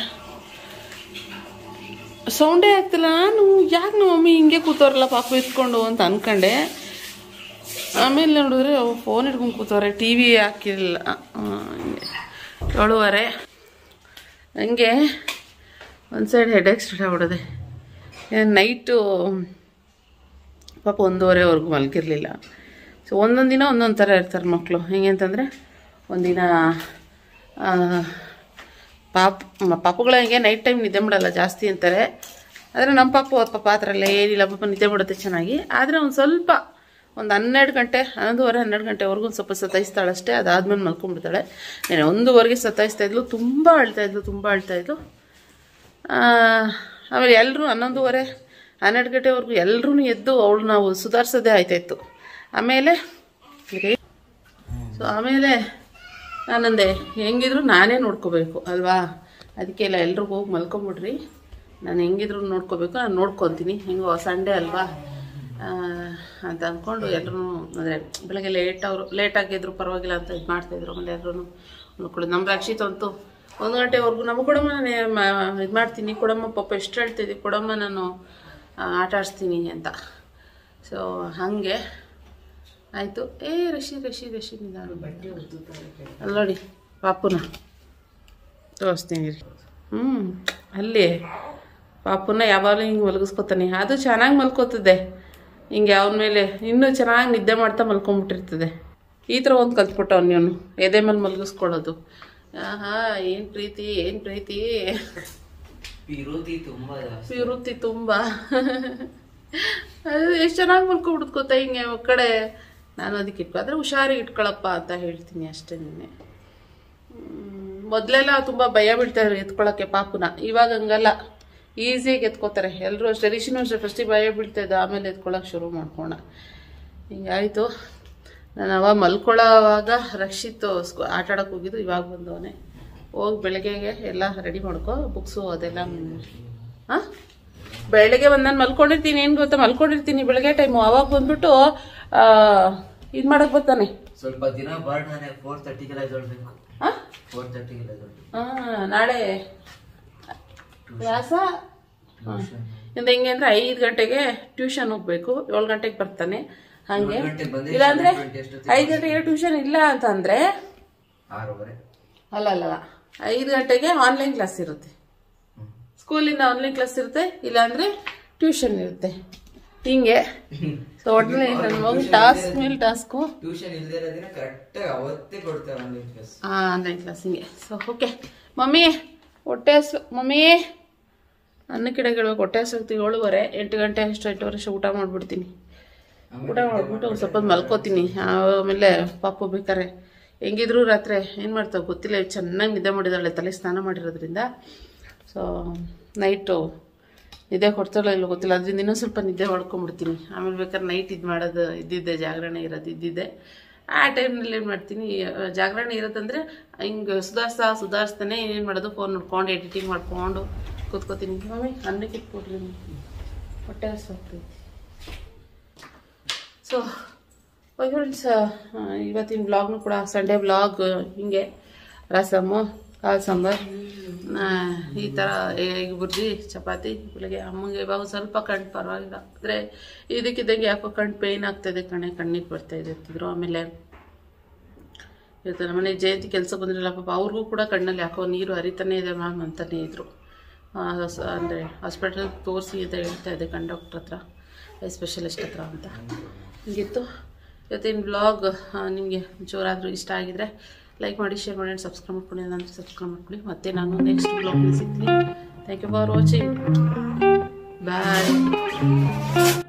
ಸೌಂಡೇ ಆಗ್ತಿಲ್ಲ ನಾನು ಯಾಕೆ ನಮ್ಮ ಮಮ್ಮಿ ಹಿಂಗೆ ಕೂತವ್ರಲ್ಲ ಪಾಪು ಎತ್ಕೊಂಡು ಅಂತ ಅನ್ಕೊಂಡೆ ಆಮೇಲೆ ನೋಡಿದ್ರೆ ಅವು ಫೋನ್ ಹಿಡ್ಕೊಂಡು ಕೂತವ್ರೆ ಟಿ ವಿ ಹಾಕಿರಲಿಲ್ಲ ಹಿಂಗೆ ಏಳುವರೆ ಹಂಗೆ ಒಂದು ಸೈಡ್ ಹೆಡೇಕ್ ಸ್ಟಾರ್ಟ್ ಆಗ್ಬಿಡೋದೆ ನೈಟು ಪಾಪ ಒಂದೂವರೆವರೆಗೂ ಮಲಗಿರಲಿಲ್ಲ ಸೊ ಒಂದೊಂದು ದಿನ ಒಂದೊಂದು ಥರ ಇರ್ತಾರೆ ಮಕ್ಕಳು ಹೆಂಗೆ ಅಂತಂದರೆ ಒಂದಿನ ಆ, ಪಾಪ ಮ- ಪಾಪುಗಳು ಹೆಂಗೆ ನೈಟ್ ಟೈಮ್ ನಿದ್ದೆ ಮಾಡಲ್ಲ ಜಾಸ್ತಿ ಅಂತಾರೆ ಆದರೆ ನಮ್ಮ ಪಾಪು ಅವ್ರ ಪಾಪ ಆ ಥರ ಎಲ್ಲ ಏನಿಲ್ಲ ಪಾಪ ನಿದ್ದೆ ಮಾಡುತ್ತೆ ಚೆನ್ನಾಗಿ ಆದರೆ ಒಂದು ಸ್ವಲ್ಪ ಒಂದು ಹನ್ನೆರಡು ಗಂಟೆ ಹನ್ನೊಂದುವರೆ ಹನ್ನೆರಡು ಗಂಟೆವರೆಗೂ ಒಂದು ಸ್ವಲ್ಪ ಸತಾಯಿಸ್ತಾಳೆ ಅಷ್ಟೇ ಅದಾದ್ಮೇಲೆ ಮಲ್ಕೊಂಡ್ಬಿಡ್ತಾಳೆ నేను ಒಂದೂವರೆಗೆ ಸತಾಯಿಸ್ತಾ ಇದ್ಲು ತುಂಬ ಅಳ್ತಾ ಇದ್ಲು ತುಂಬ ಅಳ್ತಾ ಇದ್ಲು ಆ, ಆಮೇಲೆ ಎಲ್ಲರೂ ಹನ್ನೊಂದುವರೆ ಹನ್ನೆರಡು ಗಂಟೆವರೆಗೂ ಎಲ್ಲರೂ ಎದ್ದು ಅವಳು ನಾವು ಸುಧಾರಿಸೋದೇ ಆಯ್ತಾಯಿತ್ತು ಆಮೇಲೆ ಸೊ ಆಮೇಲೆ ನಾನಂದೆ ಹೆಂಗಿದ್ರು ನಾನೇ ನೋಡ್ಕೋಬೇಕು ಅಲ್ವಾ ಅದಕ್ಕೆ ಎಲ್ಲ ಎಲ್ರಿಗೂ ಹೋಗಿ ಮಲ್ಕೊಂಬಿಡ್ರಿ ನಾನು ಹೆಂಗಿದ್ರು ನೋಡ್ಕೋಬೇಕು ನಾನು ನೋಡ್ಕೊತೀನಿ ಹೆಂಗೋ ಸಂಡೇ ಅಲ್ವಾ ಆ, ಅಂತ ಅಂದ್ಕೊಂಡು ಎಲ್ಲರೂ ಅಂದರೆ ಬೆಳಗ್ಗೆ ಲೇಟ್ ಅವರು ಲೇಟ್ ಆಗಿದ್ರು ಪರವಾಗಿಲ್ಲ ಅಂತ ಇದು ಮಾಡ್ತಾಯಿದ್ರು ಆಮೇಲೆ ಎಲ್ಲರೂ ನೋಡ್ಕೊಳ್ಳೋದು ನಮ್ಮ ರಕ್ಷಿತ್ ಅಂತೂ ಒಂದು ಗಂಟೆವರೆಗೂ ನಮ್ಮ ಕೊಡಮ್ಮ ನಾನು ಇದು ಮಾಡ್ತೀನಿ ಕೊಡಮ್ಮ ಪಾಪ ಎಷ್ಟು ಹೇಳ್ತಿದ್ದೆ ಕೊಡಮ್ಮ ನಾನು ಆ, ಆಟ ಆಡಿಸ್ತೀನಿ ಅಂತ ಸೊ ಹಾಗೆ ಆಯಿತು ಏ ರಶಿ ರಶಿ ರಶಿ ನಿಧಾನ ಅಲ್ಲಿ ನೋಡಿ ಪಾಪುನ ತೋರಿಸ್ತೀನಿ ರೀ ಹ್ಞೂ ಅಲ್ಲಿ ಪಾಪುನ ಯಾವಾಗಲೂ ಹಿಂಗೆ ಮಲಗಿಸ್ಕೊತಾನೆ ಅದು ಚೆನ್ನಾಗಿ ಮಲ್ಕೋತದೆ ಹಿಂಗೆ ಅವನ ಮೇಲೆ ಇನ್ನೂ ಚೆನ್ನಾಗಿ ನಿದ್ದೆ ಮಾಡ್ತಾ ಮಲ್ಕೊಂಬಿಟ್ಟಿರ್ತದೆ ಈ ಥರ ಒಂದು ಕಲ್ತ್ಬಿಟ್ಟವ್ ನೀನು ಎದೆ ಮೇಲೆ ಮಲಗಿಸ್ಕೊಳ್ಳೋದು ಆಹಾ ಏನು ಪ್ರೀತಿ ಏನು ಪ್ರೀತಿ ವಿರೋಧಿ ತುಂಬಾ ಜಾಸ್ತಿ ವಿವೃತ್ತಿ ತುಂಬ ಅದು ಎಷ್ಟು ಚೆನ್ನಾಗಿ ಮಲ್ಕೊಬಿಡುತ್ತೆ ಗೊತ್ತಾ ಹಿಂಗೆ ಒ ಕಡೆ ನಾನು ಅದಕ್ಕೆ ಇಟ್ಕೊ ಆದರೆ ಹುಷಾರಿಗೆ ಇಟ್ಕೊಳಪ್ಪ ಅಂತ ಹೇಳ್ತೀನಿ ಅಷ್ಟೇ ನಿನ್ನೆ ಮೊದಲೆಲ್ಲ ತುಂಬ ಭಯ ಬೀಳ್ತಾರೆ ಎತ್ಕೊಳ್ಳೋಕ್ಕೆ ಪಾಪುನ ಇವಾಗ ಹಂಗಲ್ಲ ಈಸಿಯಾಗಿ ಎತ್ಕೋತಾರೆ ಎಲ್ಲರೂ ಅಷ್ಟೇ ರಿಷಿನೂ ಅಷ್ಟೇ ಫಸ್ಟಿಗೆ ಭಯ ಬೀಳ್ತಾಯಿದ್ದ ಆಮೇಲೆ ಎತ್ಕೊಳ್ಳೋಕೆ ಶುರು ಮಾಡ್ಕೋಣ ಹಿಂಗಾಯಿತು ನಾನು ಅವಾಗ ಮಲ್ಕೊಳ್ಳೋವಾಗ ರಕ್ಷಿತ್ ಸ್ಕೂ ಆಟ ಆಡೋಕೆ ಹೋಗಿದ್ದು ಇವಾಗ ಬಂದವನೇ ಹೋಗಿ ಬೆಳಗ್ಗೆಗೆ ಎಲ್ಲ ರೆಡಿ ಮಾಡ್ಕೊ ಬುಕ್ಸು ಅದೆಲ್ಲ ಹಾಂ ಬೆಳಗ್ಗೆ ಬಂದು ನಾನು ಮಲ್ಕೊಂಡಿರ್ತೀನಿ ಏನು ಗೊತ್ತಾ ಮಲ್ಕೊಂಡಿರ್ತೀನಿ ಬೆಳಗ್ಗೆ ಟೈಮು ಅವಾಗ ಬಂದ್ಬಿಟ್ಟು ಇದು ಮಾಡಕ್ಕೆ ಬರ್ತಾನೆ ಸ್ವಲ್ಪ ದಿನ ಬಾಳ್ ನಾನೇ ಫೋರ್ ತರ್ಟಿಗೆಲ್ಲ ಎದ್ದೇಳ್ಬೇಕು ಹಾಂ ಫೋರ್ ತರ್ಟಿಗೆಲ್ಲ ಎದ್ದೇಳ್ಬೇಕು ಹಾಂ ನಾಳೆ ವ್ಯಾಸ ಇಂದ ಹೆಂಗೆ ಅಂದ್ರೆ ಐದು ಗಂಟೆಗೆ ಟ್ಯೂಷನ್ ಹೋಗ್ಬೇಕು ಏಳು ಗಂಟೆಗೆ ಬರ್ತಾನೆ ಹಾಗೆ ಏಳ್ ಗಂಟೆಗ್ ಬಂದ್ರೆ ಇಲ್ಲಾಂದ್ರೆ seven twenty ಅಷ್ಟೊತ್ತಿಗೆ ಐದು ಗಂಟೆಗೆ ಟ್ಯೂಷನ್ ಇಲ್ಲ ಅಂತಂದ್ರೆ ಆರೂವರೆ ಅಲ್ಲ ಅಲ್ಲ ಅಲ್ಲ. ಐದು ಗಂಟೆಗೆ ಆನ್ಲೈನ್ ಕ್ಲಾಸ್ ಇರುತ್ತೆ ಸ್ಕೂಲಿಂದ ಆನ್ಲೈನ್ ಕ್ಲಾಸ್ ಇರುತ್ತೆ ಇಲ್ಲಾಂದ್ರೆ ಟ್ಯೂಷನ್ ಇರುತ್ತೆ ಹಿಂಗೆ ಸೊ ಒಟ್ಟಿನಲ್ಲಿ ನನ್ನ ಮಗು ಟಾಸ್ಕ್ ಮೇಲೆ ಟಾಸ್ಕು ಟ್ಯೂಷನ್ ಇಲ್ದೇ ಇರೋ ದಿನ ಕರೆಕ್ಟ್ ಅವತ್ತೇ ಕೊಡ್ತಾರೆ ಆನ್ಲೈನ್ ಕ್ಲಾಸ್ ಆನ್ಲೈನ್ ಕ್ಲಾಸ್ ಹಿಂಗೆ ಸೊ ಓಕೆ ಮಮ್ಮಿ ಹೊಟ್ಟೆ ಹಸು ಮಮ್ಮಿ ಅನ್ನಕ್ಕೆ ಇಡಬೇಕು ಹೊಟ್ಟೆ ಹಸುತ್ತಿ ಏಳುವರೆ ಎಂಟು ಗಂಟೆ ಅಷ್ಟು ಎಂಟುವರೆ ಅಷ್ಟು ಊಟ ಮಾಡಿಬಿಡ್ತೀನಿ ಊಟ ಮಾಡ್ಬಿಟ್ಟು ಒಂದು ಸ್ವಲ್ಪ ಹೊತ್ತು ಮಲ್ಕೋತೀನಿ ಆಮೇಲೆ ಪಾಪು ಬೇಕಾರೆ ಹೆಂಗಿದ್ರು ರಾತ್ರಿ ಏನು ಮಾಡ್ತಾವೆ ಗೊತ್ತಿಲ್ಲ ಚೆನ್ನಾಗಿ ನಿದ್ದೆ ಮಾಡಿದಾಳೆ ತಲೆ ಸ್ನಾನ ಮಾಡಿರೋದ್ರಿಂದ ಸೊ ನೈಟು ನಿದ್ದೆ ಕೊಡ್ತಾಳೋ ಇಲ್ಲೋ ಗೊತ್ತಿಲ್ಲ ಅದರಿಂದ ಇನ್ನೂ ಸ್ವಲ್ಪ ನಿದ್ದೆ ಮಾಡ್ಕೊಂಬಿಡ್ತೀನಿ ಆಮೇಲೆ ಬೇಕಾದ್ರೆ ನೈಟ್ ಇದು ಮಾಡೋದು ಇದ್ದಿದ್ದೆ ಜಾಗರಣೆ ಇರೋದು ಇದ್ದಿದ್ದೆ ಆ ಟೈಮ್ನಲ್ಲಿ ಏನು ಮಾಡ್ತೀನಿ ಆ, ಜಾಗರಣೆ ಇರೋದಂದ್ರೆ ಹಿಂಗೆ ಸುಧಾರಿಸ್ತಾ ಸುಧಾರಿಸ್ತಾನೆ ಏನೇನು ಮಾಡೋದು ಫೋನ್ ನೋಡ್ಕೊಂಡು ಎಡಿಟಿಂಗ್ ಮಾಡ್ಕೊಂಡು ಕೂತ್ಕೋತೀನಿ ಮಮ್ಮಿ ಅನ್ನಕ್ಕೆ ಇಟ್ಕೊಡ್ರಿ ಹೊಟ್ಟೆ ಹಸ್ವಾಗ್ತೈತಿ ಸೊ ಫ್ರೆಂಡ್ಸ್ ಇವತ್ತಿನ ಬ್ಲಾಗ್ನು ಕೂಡ ಸಂಡೇ ಬ್ಲಾಗ್ ಹಿಂಗೆ ರಸಮ್ಮು ಕಾಳು ಸಾಂಬಾರು ಆ, ಈ ಥರ ಈಗ ಬುರ್ಜಿ ಚಪಾತಿ ಬೆಳಗ್ಗೆ ಅಮ್ಮಂಗೆ ಇವಾಗ ಸ್ವಲ್ಪ ಕಣ್ಣು ಪರವಾಗಿಲ್ಲ ಅಂದರೆ ಇದಕ್ಕಿದ್ದಂಗೆ ಯಾಕೋ ಕಣ್ಣು ಪೇಯ್ನ್ ಆಗ್ತಾಯಿದೆ ಕಣ್ಣೆ ಕಣ್ಣಿಗೆ ಬರ್ತಾ ಇದೆ ಅಂತಿದ್ರು ಆಮೇಲೆ ಇವತ್ತು ನಮ್ಮ ಮನೆ ಜಯಂತಿ ಕೆಲಸ ಬಂದಿರಲ್ಲ ಪಾಪ ಅವ್ರಿಗೂ ಕೂಡ ಕಣ್ಣಲ್ಲಿ ಯಾಕೋ ನೀರು ಹರಿತಾನೆ ಇದೆ ಮ್ಯಾಮ್ ಅಂತಲೇ ಇದ್ರು ಅಂದರೆ ಹಾಸ್ಪಿಟಲ್ ತೋರಿಸಿ ಅಂತ ಹೇಳ್ತಾ ಇದೆ ಕಣ್ ಡಾಕ್ಟ್ರ್ ಹತ್ರ ಐ ಸ್ಪೆಷಲಿಸ್ಟ್ ಹತ್ರ ಅಂತ ಹಿಂಗಿತ್ತು ಇವತ್ತಿನ ಬ್ಲಾಗ್ ನಿಮಗೆ ಜೋರಾದರೂ ಇಷ್ಟ ಆಗಿದ್ರೆ ಲೈಕ್ ಮಾಡಿ ಶೇರ್ ಮಾಡಿ ಸಬ್ಸ್ಕ್ರೈಬ್ ಮಾಡ್ಕೊಂಡು ಏನಾದರೂ ಸಬ್ಸ್ಕ್ರೈಬ್ ಮಾಡ್ಕೊಳ್ಳಿ ಮತ್ತೆ ನಾನು ನೆಕ್ಸ್ಟ್ ಬ್ಲಾಗ್ನ ಸಿಗ್ತೀನಿ thank you for watching bye